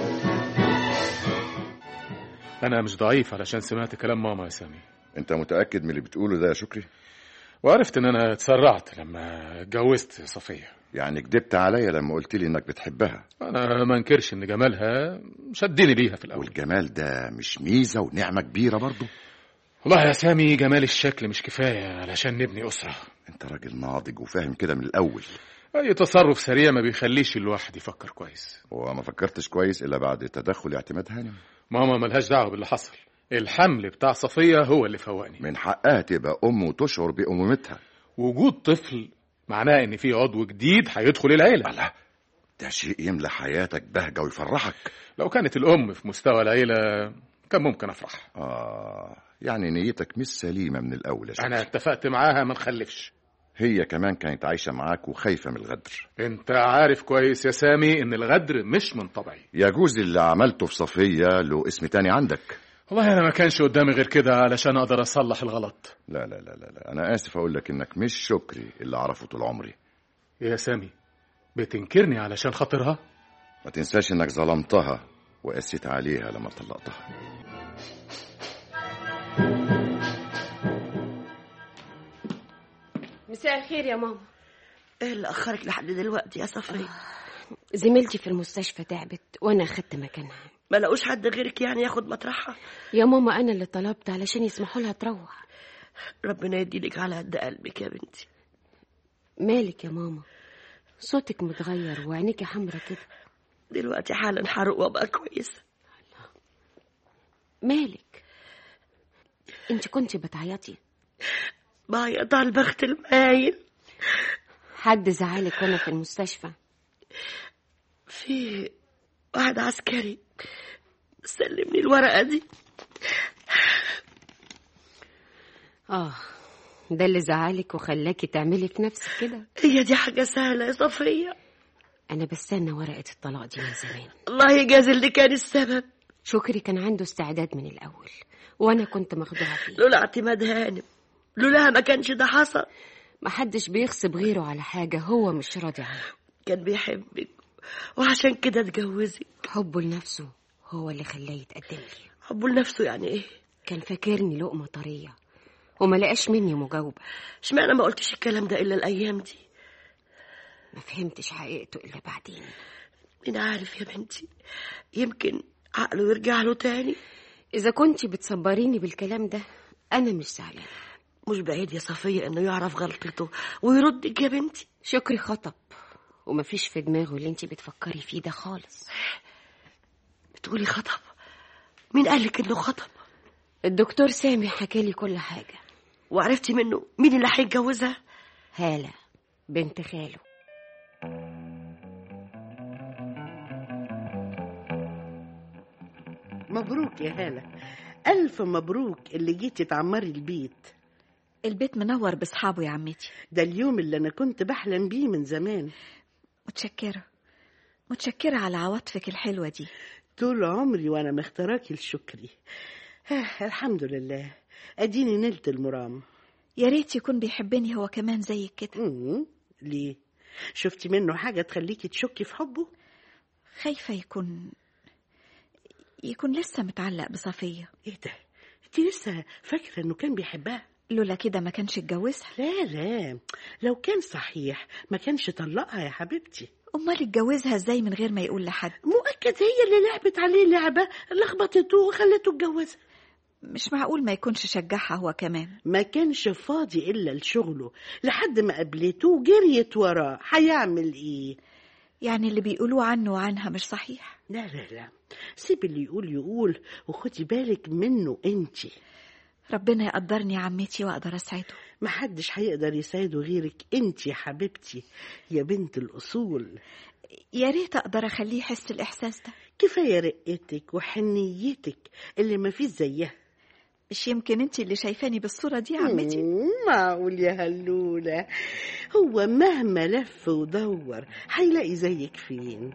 انا مش ضعيف علشان سمعت كلام ماما يا سامي أنت متأكد من اللي بتقوله ده يا شكري وعرفت ان انا اتسرعت لما اتجوزت صفيه يعني كدبت عليا لما قلت لي إنك بتحبها انا ما انكرش ان جمالها شدني ليها في الاول والجمال ده مش ميزة ونعمة كبيرة برضو والله يا سامي جمال الشكل مش كفايه علشان نبني اسره أنت راجل ناضج وفاهم كده من الأول اي تصرف سريع ما بيخليش الواحد يفكر كويس وما فكرتش كويس إلا بعد تدخل اعتماد هانم ماما ملهاش دعوه باللي حصل الحمل بتاع صفيه هو اللي فوقني من حقها تبقى أم وتشعر بأمومتها وجود طفل معناه ان في عضو جديد هيدخل العيله الله ده شيء يملى حياتك بهجة ويفرحك لو كانت الام في مستوى العيله كان ممكن افرح آه يعني نيتك مش سليمة من الأول يا شكري. انا اتفقت معاها ما نخلفش هي كمان كانت عايشة معاك وخايفة من الغدر انت عارف كويس يا سامي ان الغدر مش من طبعي يجوز اللي عملته في صفية له اسم تاني عندك والله انا ما كانش قدامي غير كده علشان اقدر اصلح الغلط لا لا لا لا, لا. أنا آسف أقول لك إنك مش شكري اللي أعرفه طول عمري يا سامي بتنكرني علشان خاطرها ما تنساش إنك ظلمتها وقسيت عليها لما طلقتها مساء الخير يا ماما ايه اللي اخرك لحد دلوقتي يا صفية زميلتي في المستشفى تعبت وانا اخدت مكانها ما لقوش حد غيرك يعني ياخد مطرحها يا ماما انا اللي طلبت علشان يسمحوا لها تروح ربنا يديلك على قد قلبك يا بنتي مالك يا ماما صوتك متغير وعينيكي حمرا كده دلوقتي حالا هروق وابقى كويسه مالك انت كنت بتعيطي بعيط على البخت المايل حد زعلك وانا في المستشفى في واحد عسكري سلمني الورقه دي اه ده اللي زعلك وخلاكي تعملي في نفسك كده هي دي حاجه سهله يا صفيه انا بستنى ورقه الطلاق دي من زمان الله يجازي اللي كان السبب شكري كان عنده استعداد من الاول وانا كنت مخدوعه فيه لولا اعتماد هانم لولاها ما كانش ده حصل محدش بيغصب غيره على حاجه هو مش راضي عنها كان بيحبك وعشان كده اتجوزك حبه لنفسه هو اللي خلاه يتقدم لي حبه لنفسه يعني ايه كان فاكرني لقمه طريه وما لقاش مني مجاوبه اشمعنى ما قلتش الكلام ده الا الايام دي ما فهمتش حقيقته الا بعدين مين عارف يا بنتي يمكن عقله يرجع له تاني إذا كنتي بتصبريني بالكلام ده أنا مش زعلانة مش بعيد يا صفية انه يعرف غلطته ويردك يا بنتي شكري خطب ومفيش في دماغه اللي انتي بتفكري فيه ده خالص بتقولي خطب مين قالك انه خطب الدكتور سامي حكالي كل حاجة وعرفتي منه مين اللي هيتجوزها هالة بنت خاله مبروك يا هالة ألف مبروك اللي جيتي تعمري البيت البيت منور بأصحابه يا عمتي ده اليوم اللي أنا كنت بحلم بيه من زمان متشكرة متشكرة على عواطفك الحلوة دي طول عمري وأنا مختاراكي لشكري آه الحمد لله أديني نلت المرام يا ريت يكون بيحبني هو كمان زيك كده مم. ليه شفتي منه حاجة تخليكي تشكي في حبه خايفة يكون يكون لسه متعلق بصفية ايه ده انت لسه فاكرة انه كان بيحبها لولا كده ما كانش اتجوزها لا لا لو كان صحيح ما كانش طلقها يا حبيبتي أمال اتجوزها ازاي من غير ما يقول لحد مؤكد هي اللي لعبت عليه لعبة لخبطته وخلته اتجوزها مش معقول ما يكونش شجعها هو كمان ما كانش فاضي إلا لشغله لحد ما قابلته وجريت وراه هيعمل إيه يعني اللي بيقولوه عنه وعنها مش صحيح لا لا لا سيب اللي يقول يقول وخدي بالك منه انتي ربنا يقدرني يا عمتي واقدر اسعده محدش هيقدر يساعده غيرك انتي يا حبيبتي يا بنت الأصول يا ريت اقدر اخليه يحس الاحساس ده كفاية رقتك وحنيتك اللي ما فيش زيها مش يمكن انت اللي شايفاني بالصورة دي يا عمتي مم، معقول يا هلولة هو مهما لف ودور هيلاقي زيك فين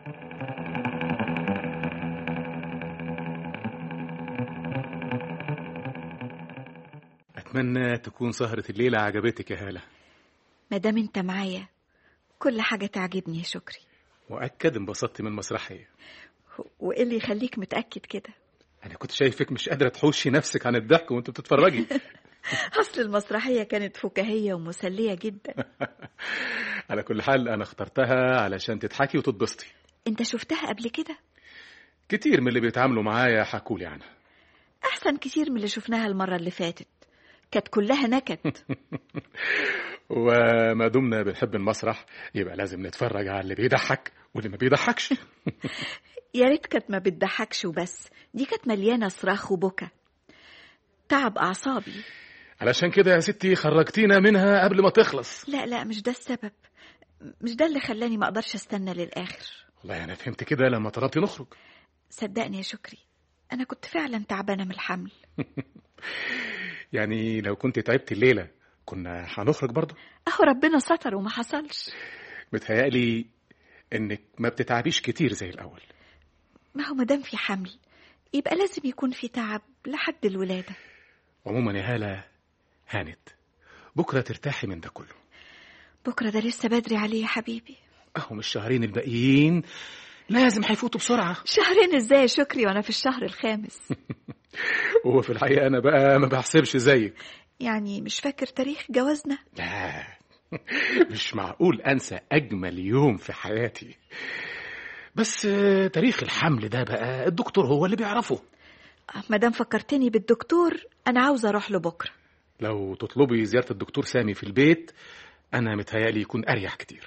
أتمنى تكون سهرة الليلة عجبتك يا هالة ما دام انت معايا كل حاجة تعجبني يا شكري مؤكد انبسطت من المسرحية وايه اللي يخليك متأكد كده أنا كنت شايفك مش قادرة تحوشي نفسك عن الضحك وأنت بتتفرجي اصل المسرحية كانت فكاهية ومسلية جدا على كل حال أنا اخترتها علشان تضحكي وتتبسطي انت شفتها قبل كده كتير من اللي بيتعاملوا معايا حكولي عنها احسن كتير من اللي شفناها المرة اللي فاتت كانت كلها نكد وما دمنا بنحب المسرح يبقى لازم نتفرج على اللي بيضحك واللي ما بيضحكش يا ريت كانت ما بتضحكش وبس دي كانت مليانة صراخ وبكا تعب أعصابي علشان كده يا ستي خرجتينا منها قبل ما تخلص لا لا مش ده السبب مش ده اللي خلاني ما أقدرش استنى للآخر والله أنا فهمت كده لما طلبتي نخرج صدقني يا شكري أنا كنت فعلا تعبانة من الحمل يعني لو كنت تعبت الليلة كنا هنخرج برضه أهو ربنا ستر وما حصلش متهيألي إنك ما بتتعبيش كتير زي الأول ما هو مادام في حمل يبقى لازم يكون في تعب لحد الولادة عموما يا هالة هانت بكرة ترتاحي من ده كله بكرة ده لسه بدري عليه يا حبيبي أهو مش الشهرين الباقيين لازم هيفوتوا بسرعة شهرين ازاي يا شكري وانا في الشهر الخامس وهو في الحقيقة أنا بقى ما بحسبش زيك يعني مش فاكر تاريخ جوازنا لا مش معقول أنسى أجمل يوم في حياتي بس آه، تاريخ الحمل ده بقى الدكتور هو اللي بيعرفه مادام فكرتني بالدكتور انا عاوزه اروح له بكره لو تطلبي زيارة الدكتور سامي في البيت أنا متهيألي يكون أريح كتير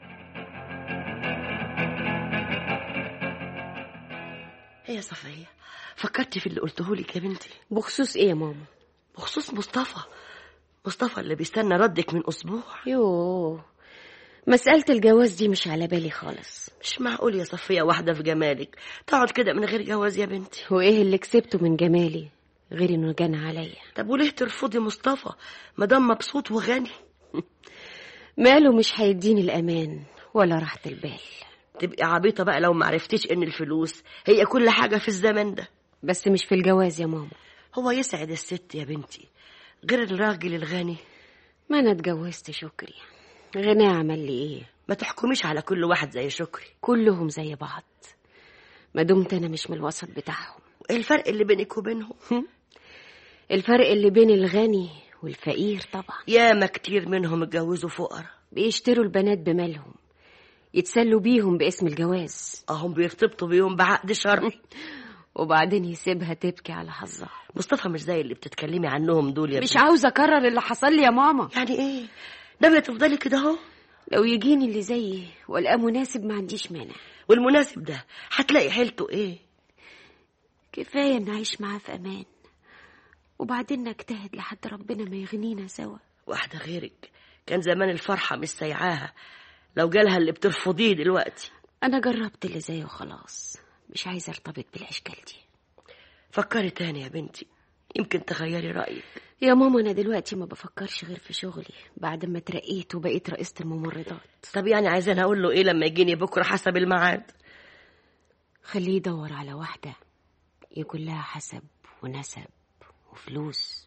ايه يا صفية فكرتي في اللي قلته لك يا بنتي بخصوص ايه يا ماما بخصوص مصطفى مصطفى اللي بيستنى ردك من اسبوع يوه مسألة الجواز دي مش على بالي خالص مش معقول يا صفية واحدة في جمالك تقعد كده من غير جواز يا بنتي وايه اللي كسبته من جمالي غير انه جنى عليا طب وليه ترفضي مصطفى مادام مبسوط وغني ماله مش هيديني الامان ولا راحة البال تبقي عبيطة بقى لو معرفتيش ان الفلوس هي كل حاجة في الزمن ده بس مش في الجواز يا ماما هو يسعد الست يا بنتي غير الراجل الغني ما انا اتجوزت شكري غناه عمل لي ايه ما تحكميش على كل واحد زي شكري كلهم زي بعض ما دمت انا مش من الوسط بتاعهم ايه الفرق اللي بينك وبينهم الفرق اللي بين الغني والفقير طبعا ياما كتير منهم اتجوزوا فقراء بيشتروا البنات بمالهم يتسلوا بيهم باسم الجواز اهم بيرتبطوا بيهم بعقد شرعي وبعدين يسيبها تبكي على حظها مصطفى مش زي اللي بتتكلمي عنهم دول يا مش بنت. عاوزة أكرر اللي حصل لي يا ماما يعني ايه ناوية تفضلي كده اهو لو يجيني اللي زيي والقى مناسب ما عنديش مانع والمناسب ده هتلاقي حيلته ايه كفاية نعيش معاه في أمان وبعدين نجتهد لحد ربنا ما يغنينا سوا واحدة غيرك كان زمان الفرحة مش سايعاها لو جالها اللي بترفضيه دلوقتي أنا جربت اللي زيه وخلاص مش عايزة ارتبط بالأشكال دي فكري تاني يا بنتي يمكن تغيري رأيك يا ماما أنا دلوقتي ما بفكرش غير في شغلي بعد ما اترقيت وبقيت رئيسة الممرضات طب يعني عايزين اقول له ايه لما يجيني بكره حسب الميعاد خليه يدور على واحدة يكون لها حسب ونسب وفلوس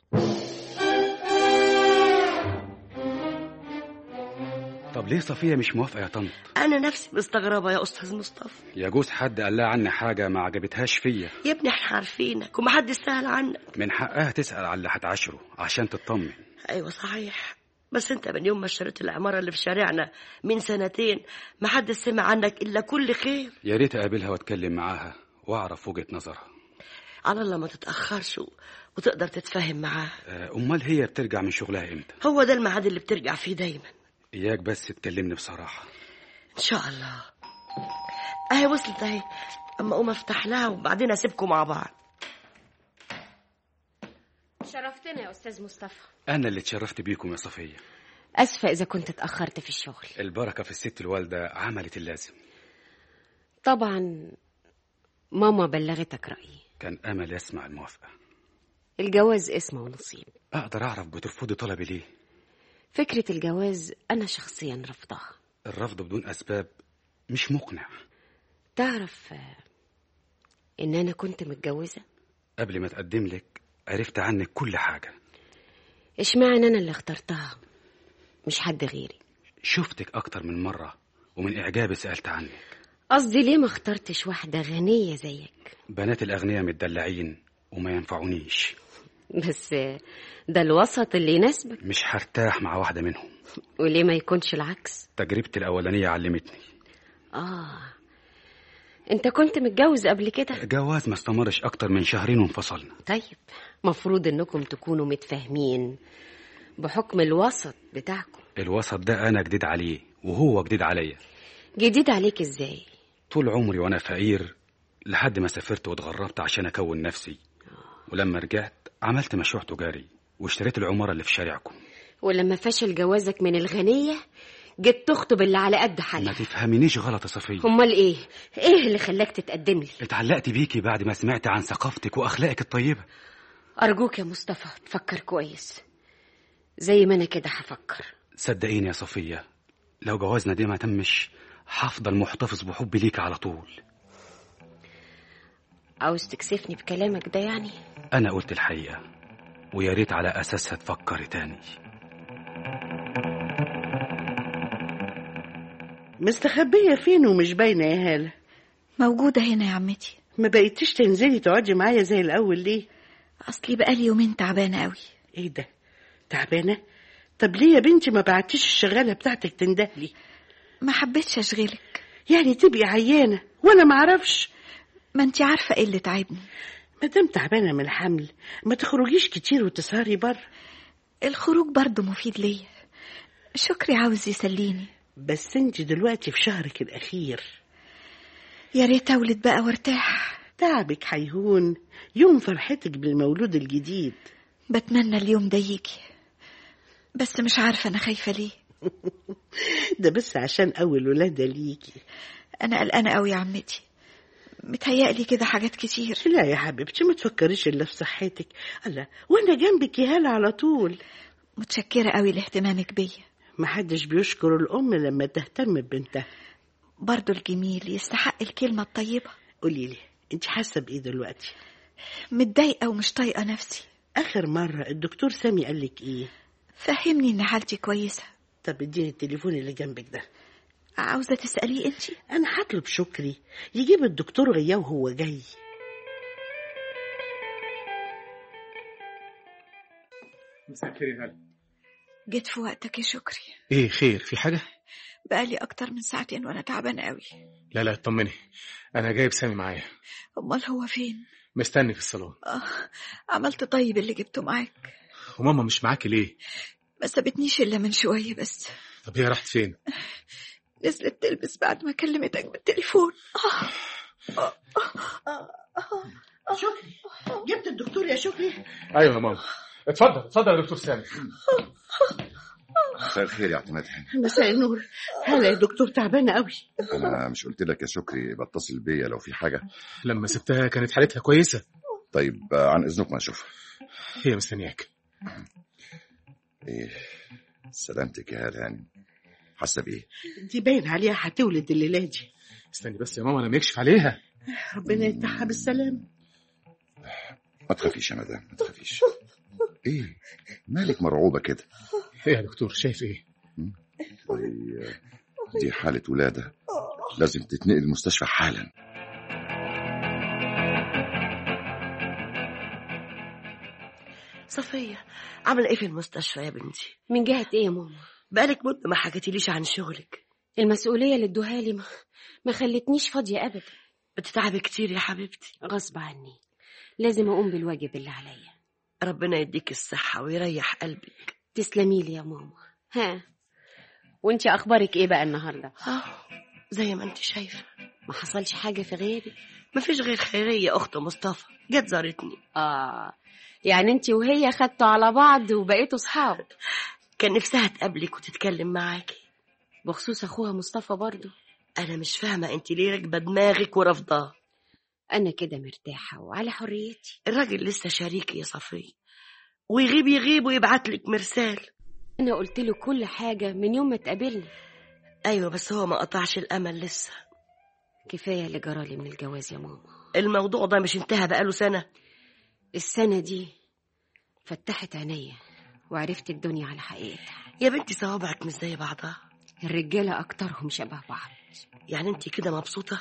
طب ليه صفية مش موافقة يا طنط انا نفسي مستغربة يا استاذ مصطفى يجوز حد قال لها عني حاجة ما عجبتهاش فيا يا ابني احنا عارفينك ومحدش سهل عنك من حقها تسأل على اللي هتعاشره عشان تطمن ايوه صحيح بس انت من يوم ما اشتريت العمارة اللي في شارعنا من سنتين محدش سمع عنك الا كل خير يا ريت اقابلها واتكلم معاها واعرف وجهة نظرها على الله ما تتأخرش و- وتقدر تتفاهم معاه آه، امال هي بترجع من شغلها امتى هو ده الميعاد اللي بترجع فيه دايما اياك بس تكلمني بصراحة ان شاء الله اهي وصلت اهي اما اقوم افتح لها وبعدين اسيبكم مع بعض شرفتنا يا أستاذ مصطفى انا اللي اتشرفت بيكم يا صفية أسفة إذا كنت اتأخرت في الشغل البركة في الست الوالدة عملت اللازم طبعا ماما بلغتك رأيي كان امل يسمع الموافقة الجواز اسمه ونصيب اقدر اعرف بترفضي طلبي ليه فكرة الجواز أنا شخصيا رفضها الرفض بدون اسباب مش مقنع تعرف آه، إن أنا كنت متجوزة قبل ما اتقدم لك عرفت عنك كل حاجة اشمعنى أنا اللي اخترتها مش حد غيري شفتك اكتر من مرة ومن اعجابي سألت عنك قصدي ليه ما اخترتش واحدة غنية زيك بنات الاغنياء متدلعين وما ينفعونيش بس آه، ده الوسط اللي يناسبك مش هرتاح مع واحدة منهم وليه ما يكونش العكس تجربتي الأولانية علمتني آه أنت كنت متجوز قبل كده جواز ما استمرش أكتر من شهرين وانفصلنا طيب مفروض إنكم تكونوا متفاهمين بحكم الوسط بتاعكم الوسط ده أنا جديد عليه وهو جديد عليا جديد عليك إزاي طول عمري وأنا فقير لحد ما سافرت واتغربت عشان أكون نفسي ولما رجعت عملت مشروع تجاري واشتريت العمارة اللي في شارعكم ولما فشل جوازك من الغنية جيت تخطب اللي على قد ما حالها تفهمينيش غلط يا صفية أمال إيه؟ إيه اللي خلاك تتقدم لي؟ اتعلقت بيكي بعد ما سمعت عن ثقافتك وأخلاقك الطيبة أرجوك يا مصطفى تفكر كويس زي ما أنا كده هفكر صدقيني يا صفية لو جوازنا ده ما تمش هفضل محتفظ بحبي ليك على طول عاوز تكسفني بكلامك ده يعني؟ أنا قلت الحقيقة ويا ريت على أساسها تفكري تاني مستخبية فين ومش باينة يا هالة موجودة هنا يا عمتي ما بقيتيش تنزلي تقعدي معايا زي الأول ليه أصلي بقالي يومين تعبانة قوي ايه ده تعبانة طب ليه يا بنتي ما بعتيش الشغالة بتاعتك تندهلي ما حبيتش أشغلك يعني تبقي عيانة وانا ما اعرفش ما انتي عارفة ايه اللي تعبني ما دام تعبانة من الحمل ما تخرجيش كتير وتسهري بره الخروج برضه مفيد ليا شكري عاوز يسليني بس انت دلوقتي في شهرك الأخير يا ريت أولد بقى وارتاح تعبك هيهون يوم فرحتك بالمولود الجديد بتمنى اليوم ده يجي بس مش عارفة أنا خايفة ليه ده بس عشان أول ولادة ليكي أنا قلقانة قوي يا عمتي متهيألي كده حاجات كتير لا يا حبيبتي ما تفكريش إلا في صحتك الله وأنا جنبك يا هالة على طول متشكرة قوي لاهتمامك بيا محدش بيشكر الأم لما تهتم ببنتها برضه الجميل يستحق الكلمة الطيبة قولي لي انت حاسة بإيه دلوقتي متضايقة ومش طايقة نفسي آخر مرة الدكتور سامي قالك إيه فهمني إن حالتي كويسة طب اديني التليفون اللي جنبك ده عاوزة تسأليه انتي أنا هطلب شكري يجيب الدكتور غياه وهو جاي مساء الخير يا هلا جيت في وقتك يا شكري ايه خير في حاجة بقالي أكتر من ساعتين وأنا تعبانة قوي لا لا اطمني انا جايب سامي معايا أمال هو فين؟ مستني في الصالون آه عملت طيب اللي جبته معاك وماما مش معاكي ليه ما سابتنيش إلا من شوية بس طب هي راحت فين نزلت تلبس بعد ما كلمتك بالتليفون آه. آه. آه. آه. شكري جبت الدكتور يا شكري ايوه يا ماما اتفضل اتفضل يا دكتور سامي مساء الخير يا اعتماد مساء النور هلا يا دكتور تعبانه قوي انا مش قلت لك يا شكري بتصل بيا لو في حاجه لما سبتها كانت حالتها كويسة طيب آه، عن اذنكم اشوفها هي مستنياك ايه سلامتك يا هاله يعني حاسه بايه دي باين عليها هتولد الليله دي استني بس يا ماما لما يكشف عليها ربنا يفتحها بالسلام ما تخافيش يا مدام ما تخافيش ايه مالك مرعوبه كده ايه يا دكتور شايف ايه طيب دي حاله ولاده لازم تتنقل المستشفى حالا صفية عاملة ايه في المستشفى يا بنتي من جهة ايه يا ماما بقالك مدة ما حكيتيليش عن شغلك المسؤولية اللي ادوها لي ما, ما خلتنيش فاضية أبدا بتتعبي كتير يا حبيبتي غصب عني لازم أقوم بالواجب اللي عليا ربنا يديك الصحة ويريح قلبك تسلمي لي يا ماما ها وانتي أخبارك ايه بقى النهاردة اه زي ما انت شايفة ما حصلش حاجة في غيابي مفيش غير خيرية أخت مصطفى جت زارتني آه يعني انتي وهي خدتوا على بعض وبقيتوا صحاب كان نفسها تقابلك وتتكلم معاكي بخصوص أخوها مصطفى برضو أنا مش فاهمة انت ليه راكبة دماغك ورافضاه أنا كده مرتاحة وعلى حريتي الراجل لسه شريكي يا صفية ويغيب يغيب ويبعتلك مرسال أنا قلت له كل حاجة من يوم ما اتقابلنا أيوة بس هو ما قطعش الأمل لسه كفاية اللي جرالي من الجواز يا ماما الموضوع ده مش انتهى بقاله سنة السنة دي فتحت عينيا وعرفت الدنيا على حقيقتها يا بنتي صوابعك مش زي بعضها الرجالة أكترهم شبه بعض يعني انت كده مبسوطة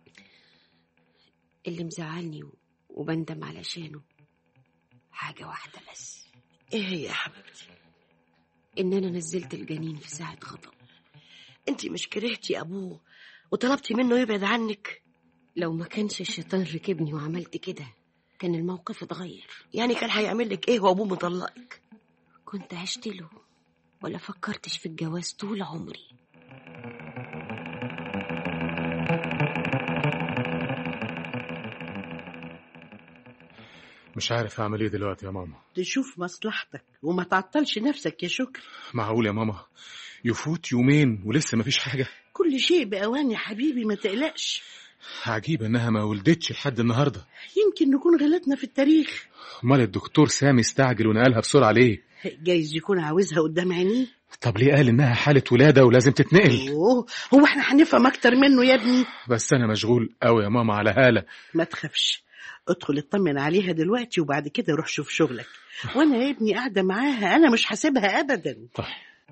اللي مزعلني و- وبندم علشانه حاجة واحدة بس ايه هي يا حبيبتي إن أنا نزلت الجنين في ساعة غضب انت مش كرهتي أبوه وطلبتي منه يبعد عنك لو ما كانش الشيطان ركبني وعملت كده كان الموقف اتغير يعني كان هيعمل لك ايه وابوه مطلقك كنت عشت له ولا فكرتش في الجواز طول عمري مش عارف اعمل ايه دلوقتي يا ماما تشوف مصلحتك وما تعطلش نفسك يا شكري معقول يا ماما يفوت يومين ولسه مفيش حاجة كل شيء بأوان يا حبيبي ما تقلقش عجيب انها ما ولدتش لحد النهارده يمكن نكون غلطنا في التاريخ امال الدكتور سامي استعجل ونقلها بسرعه ليه جايز يكون عاوزها قدام عينيه طب ليه قال انها حاله ولاده ولازم تتنقل اوه هو احنا هنفهم اكتر منه يا ابني بس انا مشغول قوي يا ماما على هاله ما تخافش ادخل اطمن عليها دلوقتي وبعد كده روح شوف شغلك وانا يا ابني قاعده معاها انا مش هسيبها ابدا طيب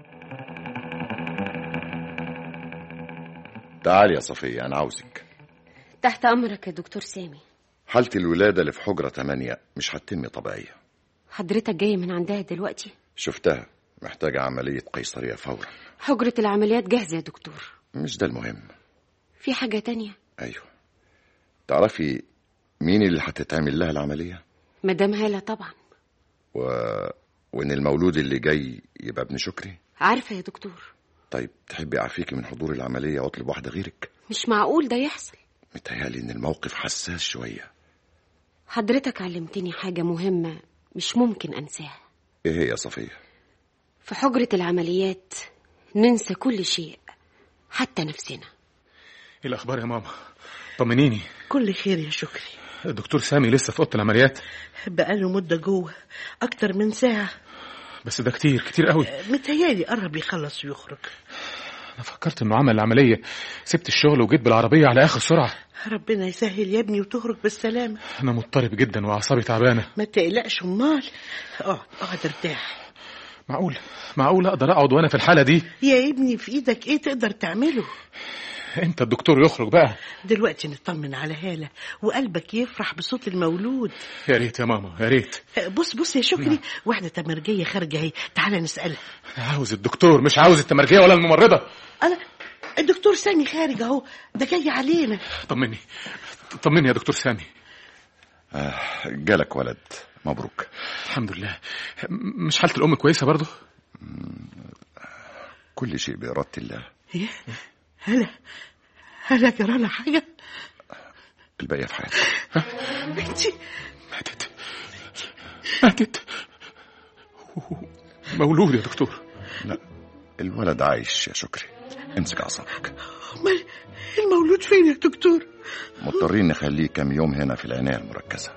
تعالي يا صفية أنا عاوزك تحت أمرك يا دكتور سامي حالة الولادة اللي في حجرة تمانية مش هتتم طبيعية حضرتك جاي من عندها دلوقتي شفتها محتاجة عملية قيصرية فورا حجرة العمليات جاهزة يا دكتور مش ده المهم في حاجة تانية أيوه تعرفي مين اللي هتتعمل لها العملية مدام هالة طبعا و... وإن المولود اللي جاي يبقى ابن شكري عارفة يا دكتور طيب تحبي أعفيكي من حضور العملية وأطلب واحدة غيرك مش معقول ده يحصل متهيألي إن الموقف حساس شوية حضرتك علمتني حاجة مهمة مش ممكن أنساها إيه هي يا صفية في حجرة العمليات ننسى كل شيء حتى نفسنا ايه الاخبار يا ماما طمنيني كل خير يا شكري الدكتور سامي لسه في اوضه العمليات بقاله مده جوه اكتر من ساعه بس ده كتير كتير قوي متهيالي قرب يخلص ويخرج انا فكرت انه عمل العمليه سبت الشغل وجيت بالعربيه على اخر سرعه ربنا يسهل يا ابني وتخرج بالسلامه انا مضطرب جدا واعصابي تعبانه ما تقلقش امال اقعد اقعد ارتاح معقول معقول اقدر اقعد وانا في الحاله دي يا ابني في ايدك ايه تقدر تعمله انت الدكتور يخرج بقى دلوقتي نطمن على هالة وقلبك يفرح بصوت المولود يا ريت يا ماما يا ريت بص بص يا شكري واحدة تمرجية خارجة اهي تعالى نسألها أنا عاوز الدكتور مش عاوز التمرجيه ولا الممرضه أنا الدكتور سامي خارج اهو ده جاي علينا طمني طمني يا دكتور سامي آه جالك ولد مبروك الحمد لله م- مش حاله الام كويسه برضه كل شيء بإرادة الله ايه هلا هلا جرانا حاجة الباقية في حياتك انتي ماتت ماتت مولود يا دكتور لا الولد عايش يا شكري امسك أعصابك امال المولود فين يا دكتور مضطرين نخليه كام يوم هنا في العناية المركزة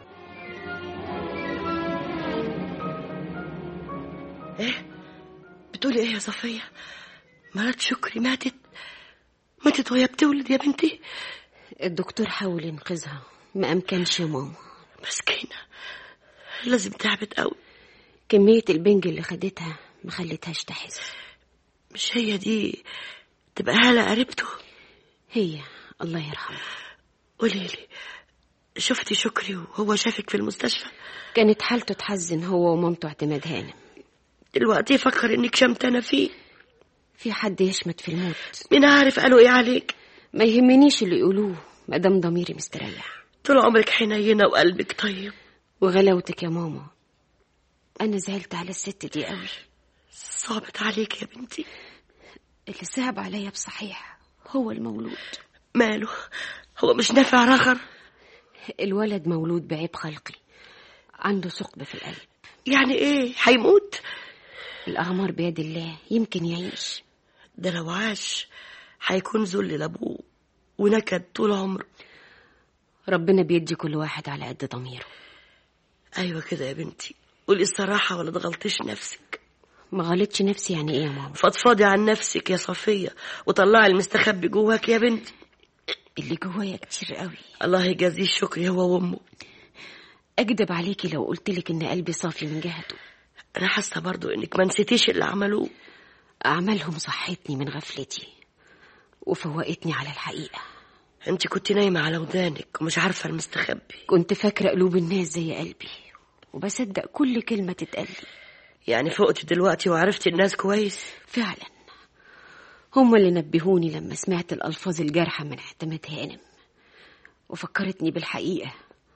بتقولي ايه يا صفية مرات شكري ماتت ماتت وهي بتولد يا بنتي الدكتور حاول ينقذها ما أمكنش يا ماما مسكينة لازم تعبت قوي كمية البنج اللي خدتها ما خلتهاش تحس مش هي دي تبقى هالة قريبته هي الله يرحمها قولي لي شفتي شكري وهو شافك في المستشفى كانت حالته تحزن هو ومامته اعتماد هانم دلوقتي يفكر انك شمتانة فيه في حد يشمت في الموت مين عارف قالوا ايه عليك ما يهمنيش اللي يقولوه ما دام ضميري مستريح طول عمرك حنينة وقلبك طيب وغلاوتك يا ماما انا زعلت على الست دي قوي صعبت عليك يا بنتي اللي صعب عليا بصحيح هو المولود ماله هو مش نافع رخر الولد مولود بعيب خلقي عنده ثقب في القلب يعني ايه هيموت الأعمار بيد الله يمكن يعيش ده لو عاش هيكون ذل لابوه ونكد طول عمره ربنا بيدي كل واحد على قد ضميره ايوه كده يا بنتي قولي الصراحة ولا تغلطيش نفسك ما غلطش نفسي يعني ايه يا ماما فضفاضي عن نفسك يا صفية وطلعي المستخبي جواك يا بنتي اللي جوايا كتير قوي الله يجازيه الشكر هو وامه اكدب عليكي لو قلتلك ان قلبي صافي من جهته انا حاسه برضو انك ما نسيتيش اللي عملوه اعمالهم صحتني من غفلتي وفوقتني على الحقيقه انت كنت نايمه على ودانك ومش عارفه المستخبي كنت فاكره قلوب الناس زي قلبي وبصدق كل كلمه تتقال يعني فقتي دلوقتي وعرفتي الناس كويس فعلا هم اللي نبهوني لما سمعت الألفاظ الجارحة من اعتماد هانم وفكرتني بالحقيقة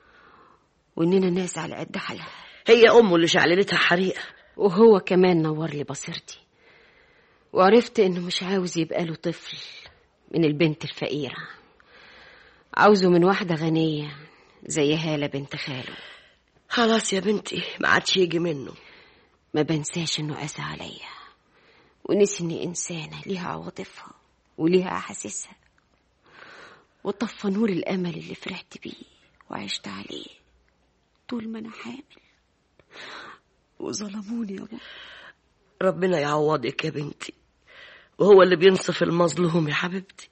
وإننا ناس على قد حالها هي امه اللي شعللتها حريقه وهو كمان نور لي بصيرتي وعرفت إنه مش عاوز يبقى له طفل من البنت الفقيرة عاوزه من واحدة غنية زي هالة بنت خاله خلاص يا بنتي ما عادش يجي منه ما بنساش إنه قاسى عليا ونسي إني إنسانة ليها عواطفها وليها أحاسيسها وطفى نور الأمل اللي فرحت بيه وعشت عليه طول ما أنا حامل وظلموني يا بابا ربنا يعوضك يا بنتي وهو اللي بينصف المظلوم يا حبيبتي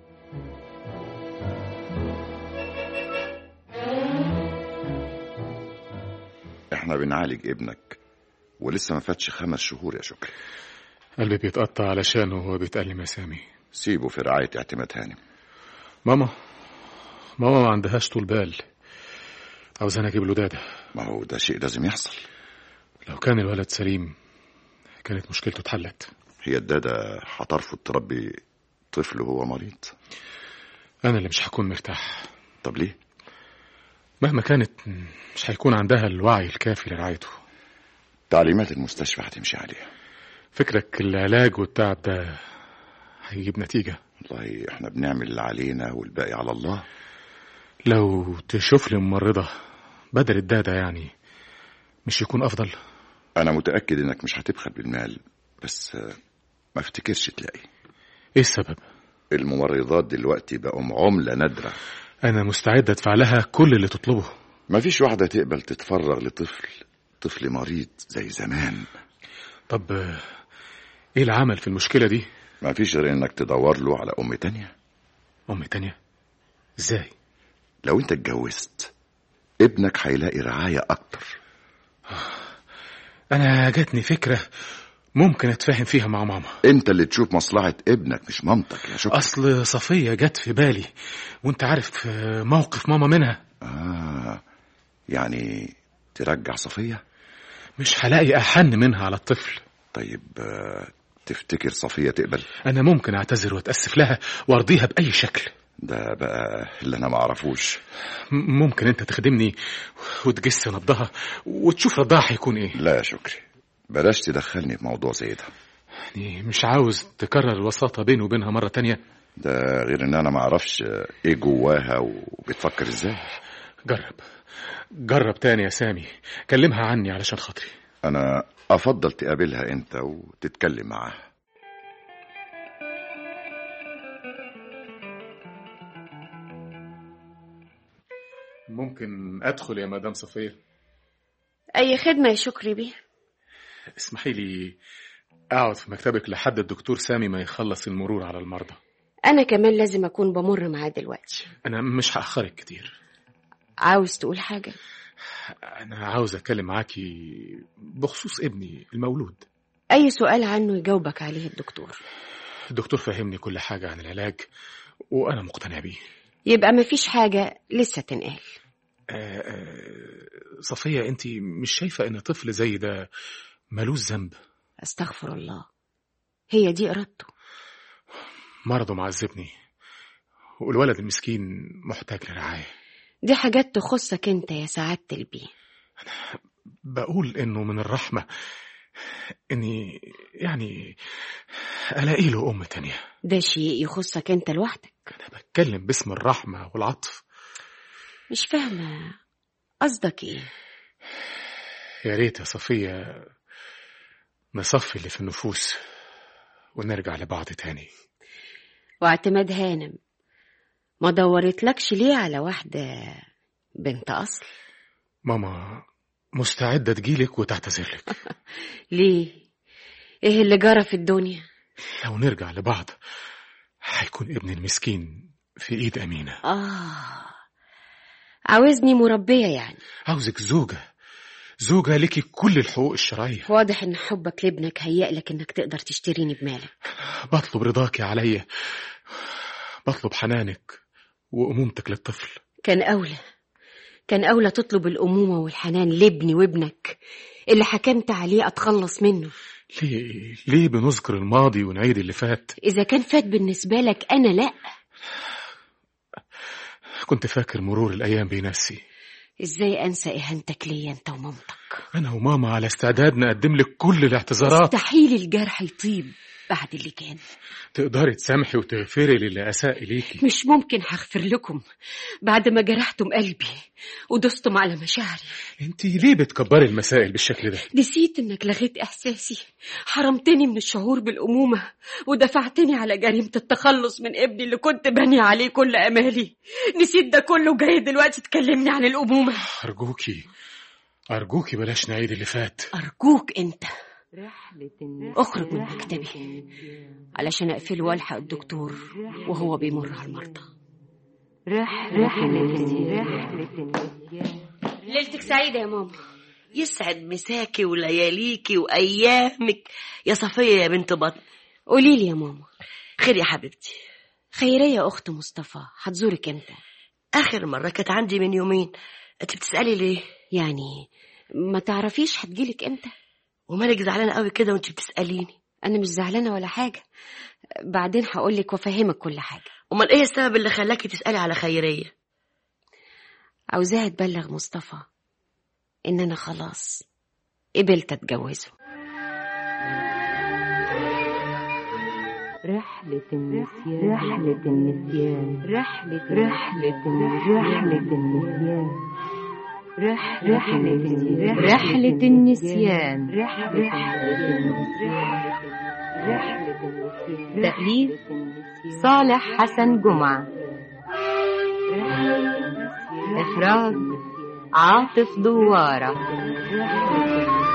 احنا بنعالج ابنك ولسه ما فاتش خمس شهور يا شكري قلبي بيتقطع علشانه وهو بيتألم يا سامي سيبه في رعاية اعتماد هانم ماما ماما ما عندهاش طول بال عاوزاني اجيب له داده ما هو ده شيء لازم يحصل لو كان الولد سليم كانت مشكلته اتحلت هي الدادة هترفض تربي طفل وهو مريض انا اللي مش هكون مرتاح طب ليه مهما كانت مش هيكون عندها الوعي الكافي لرعايته تعليمات المستشفى هتمشي عليها فكرك العلاج والتعب ده هيجيب نتيجة والله احنا بنعمل اللي علينا والباقي على الله لو تشوف لي ممرضة بدل الدادة يعني مش يكون أفضل انا متأكد انك مش هتبخل بالمال بس آه، ما افتكرش تلاقي إيه السبب؟ الممرضات دلوقتي بقوا عملة نادرة أنا مستعد أدفع لها كل اللي تطلبه ما فيش واحدة تقبل تتفرغ لطفل طفل مريض زي زمان طب آه، إيه العمل في المشكلة دي؟ ما فيش غير انك تدور له على ام تانية أم تانية إزاي؟ لو انت اتجوزت ابنك هيلاقي رعاية اكتر أنا جاتني فكرة ممكن اتفاهم فيها مع ماما انت اللي تشوف مصلحة ابنك مش مامتك يا شكري اصل صفية جت في بالي وانت عارف آه، موقف ماما منها آه يعني ترجع صفية مش هلاقي احن منها على الطفل طيب آه تفتكر صفية تقبل انا ممكن اعتذر واتاسف لها وارضيها باي شكل ده بقى اللي انا ما اعرفوش م- ممكن انت تخدمني وتجس نبضها وتشوف ردها هيكون ايه لا يا شكري بلاش تدخلني في موضوع زي ده يعني مش عاوز تكرر الوساطة بيني وبينها مرة تانية ده غير ان انا ما اعرفش ايه جواها وبتفكر ازاي جرب جرب تاني يا سامي كلمها عني علشان خاطري انا افضل تقابلها انت وتتكلم معاها ممكن ادخل يا مدام صفية أي خدمة يا شكري بيه اسمحي لي اقعد في مكتبك لحد الدكتور سامي ما يخلص المرور على المرضى أنا كمان لازم أكون بمر معاه دلوقتي انا مش هاخرك كتير عاوز تقول حاجة انا عاوز اتكلم معاكي بخصوص ابني المولود أي سؤال عنه يجاوبك عليه الدكتور الدكتور فهمني كل حاجة عن العلاج وانا مقتنع بيه يبقى مفيش حاجة لسه تنقال آه، آه، صفية انت مش شايفة ان طفل زي ده ملوش ذنب أستغفر الله هي دي إرادته مرضه معذبني والولد المسكين محتاج لرعاية دي حاجات تخصك انت يا سعادة البيه بقول انه من الرحمة اني يعني الاقي له ام تانية ده شيء يخصك انت لوحدك انا بتكلم باسم الرحمة والعطف مش فاهمة قصدك ايه يا ريت يا صفية نصفي اللي في النفوس ونرجع لبعض تاني واعتماد هانم ما دورتلكش ليه على واحدة بنت أصل ماما مستعدة تجيلك وتعتذرلك ليه ايه اللي جرى في الدنيا لو نرجع لبعض هيكون ابن المسكين في ايد امينه آه عاوزني مربية يعني عاوزك زوجه زوجه لك كل الحقوق الشرعيه واضح ان حبك لابنك هيألك انك تقدر تشتريني بمالك بطلب رضاك عليا بطلب حنانك وامومتك للطفل كان أولى كان أولى تطلب الأمومة والحنان لابني وابنك اللي حكمت عليه أتخلص منه ليه ليه بنذكر الماضي ونعيد اللي فات إذا كان فات بالنسبة لك أنا لأ كنت فاكر مرور الايام بينسي إزاي أنسى إهانتك ليا أنت ومامتك انا وماما على استعداد نقدم لك كل الاعتذارات مستحيل الجرح يطيب بعد اللي كان تقدري تسامحي وتغفري للي اساء اليكي مش ممكن هغفر لكم بعد ما جرحتم قلبي ودستم على مشاعري انت ليه بتكبري المسائل بالشكل ده نسيت انك لغيت احساسي حرمتني من الشعور بالامومه ودفعتني على جريمه التخلص من ابني اللي كنت باني عليه كل امالي نسيت ده كله جاي دلوقتي تكلمني عن الامومه ارجوكي ارجوكي بلاش نعيد اللي فات ارجوك انت رحلة النسيان اخرج من مكتبي علشان اقفله والحق الدكتور وهو بيمر على المرضى رحلة النسيان رحلة النسيان ليلتك سعيده يا ماما يسعد مساكي ولياليكي وايامك يا صفيه يا بنت بطن قولي لي يا ماما خير يا حبيبتي خيريه اخت مصطفى هتزورك امتى اخر مره كانت عندي من يومين انت بتسالي ليه يعني ما تعرفيش هتجيلك امتى ومالك زعلانه قوي كده وانت بتساليني انا مش زعلانه ولا حاجه بعدين هقولك وافهمك كل حاجه امال ايه السبب اللي خلاكي تسالي على خيريه عاوزاها تبلغ مصطفى ان انا خلاص قبلت اتجوزه رحلة النسيان رحلة النسيان رحلة رحلة رحلة النسيان رحلة رحلة النسيان رحلة النسيان رحلة النسيان تأليف صالح حسن جمعة إخراج عاطف دوارة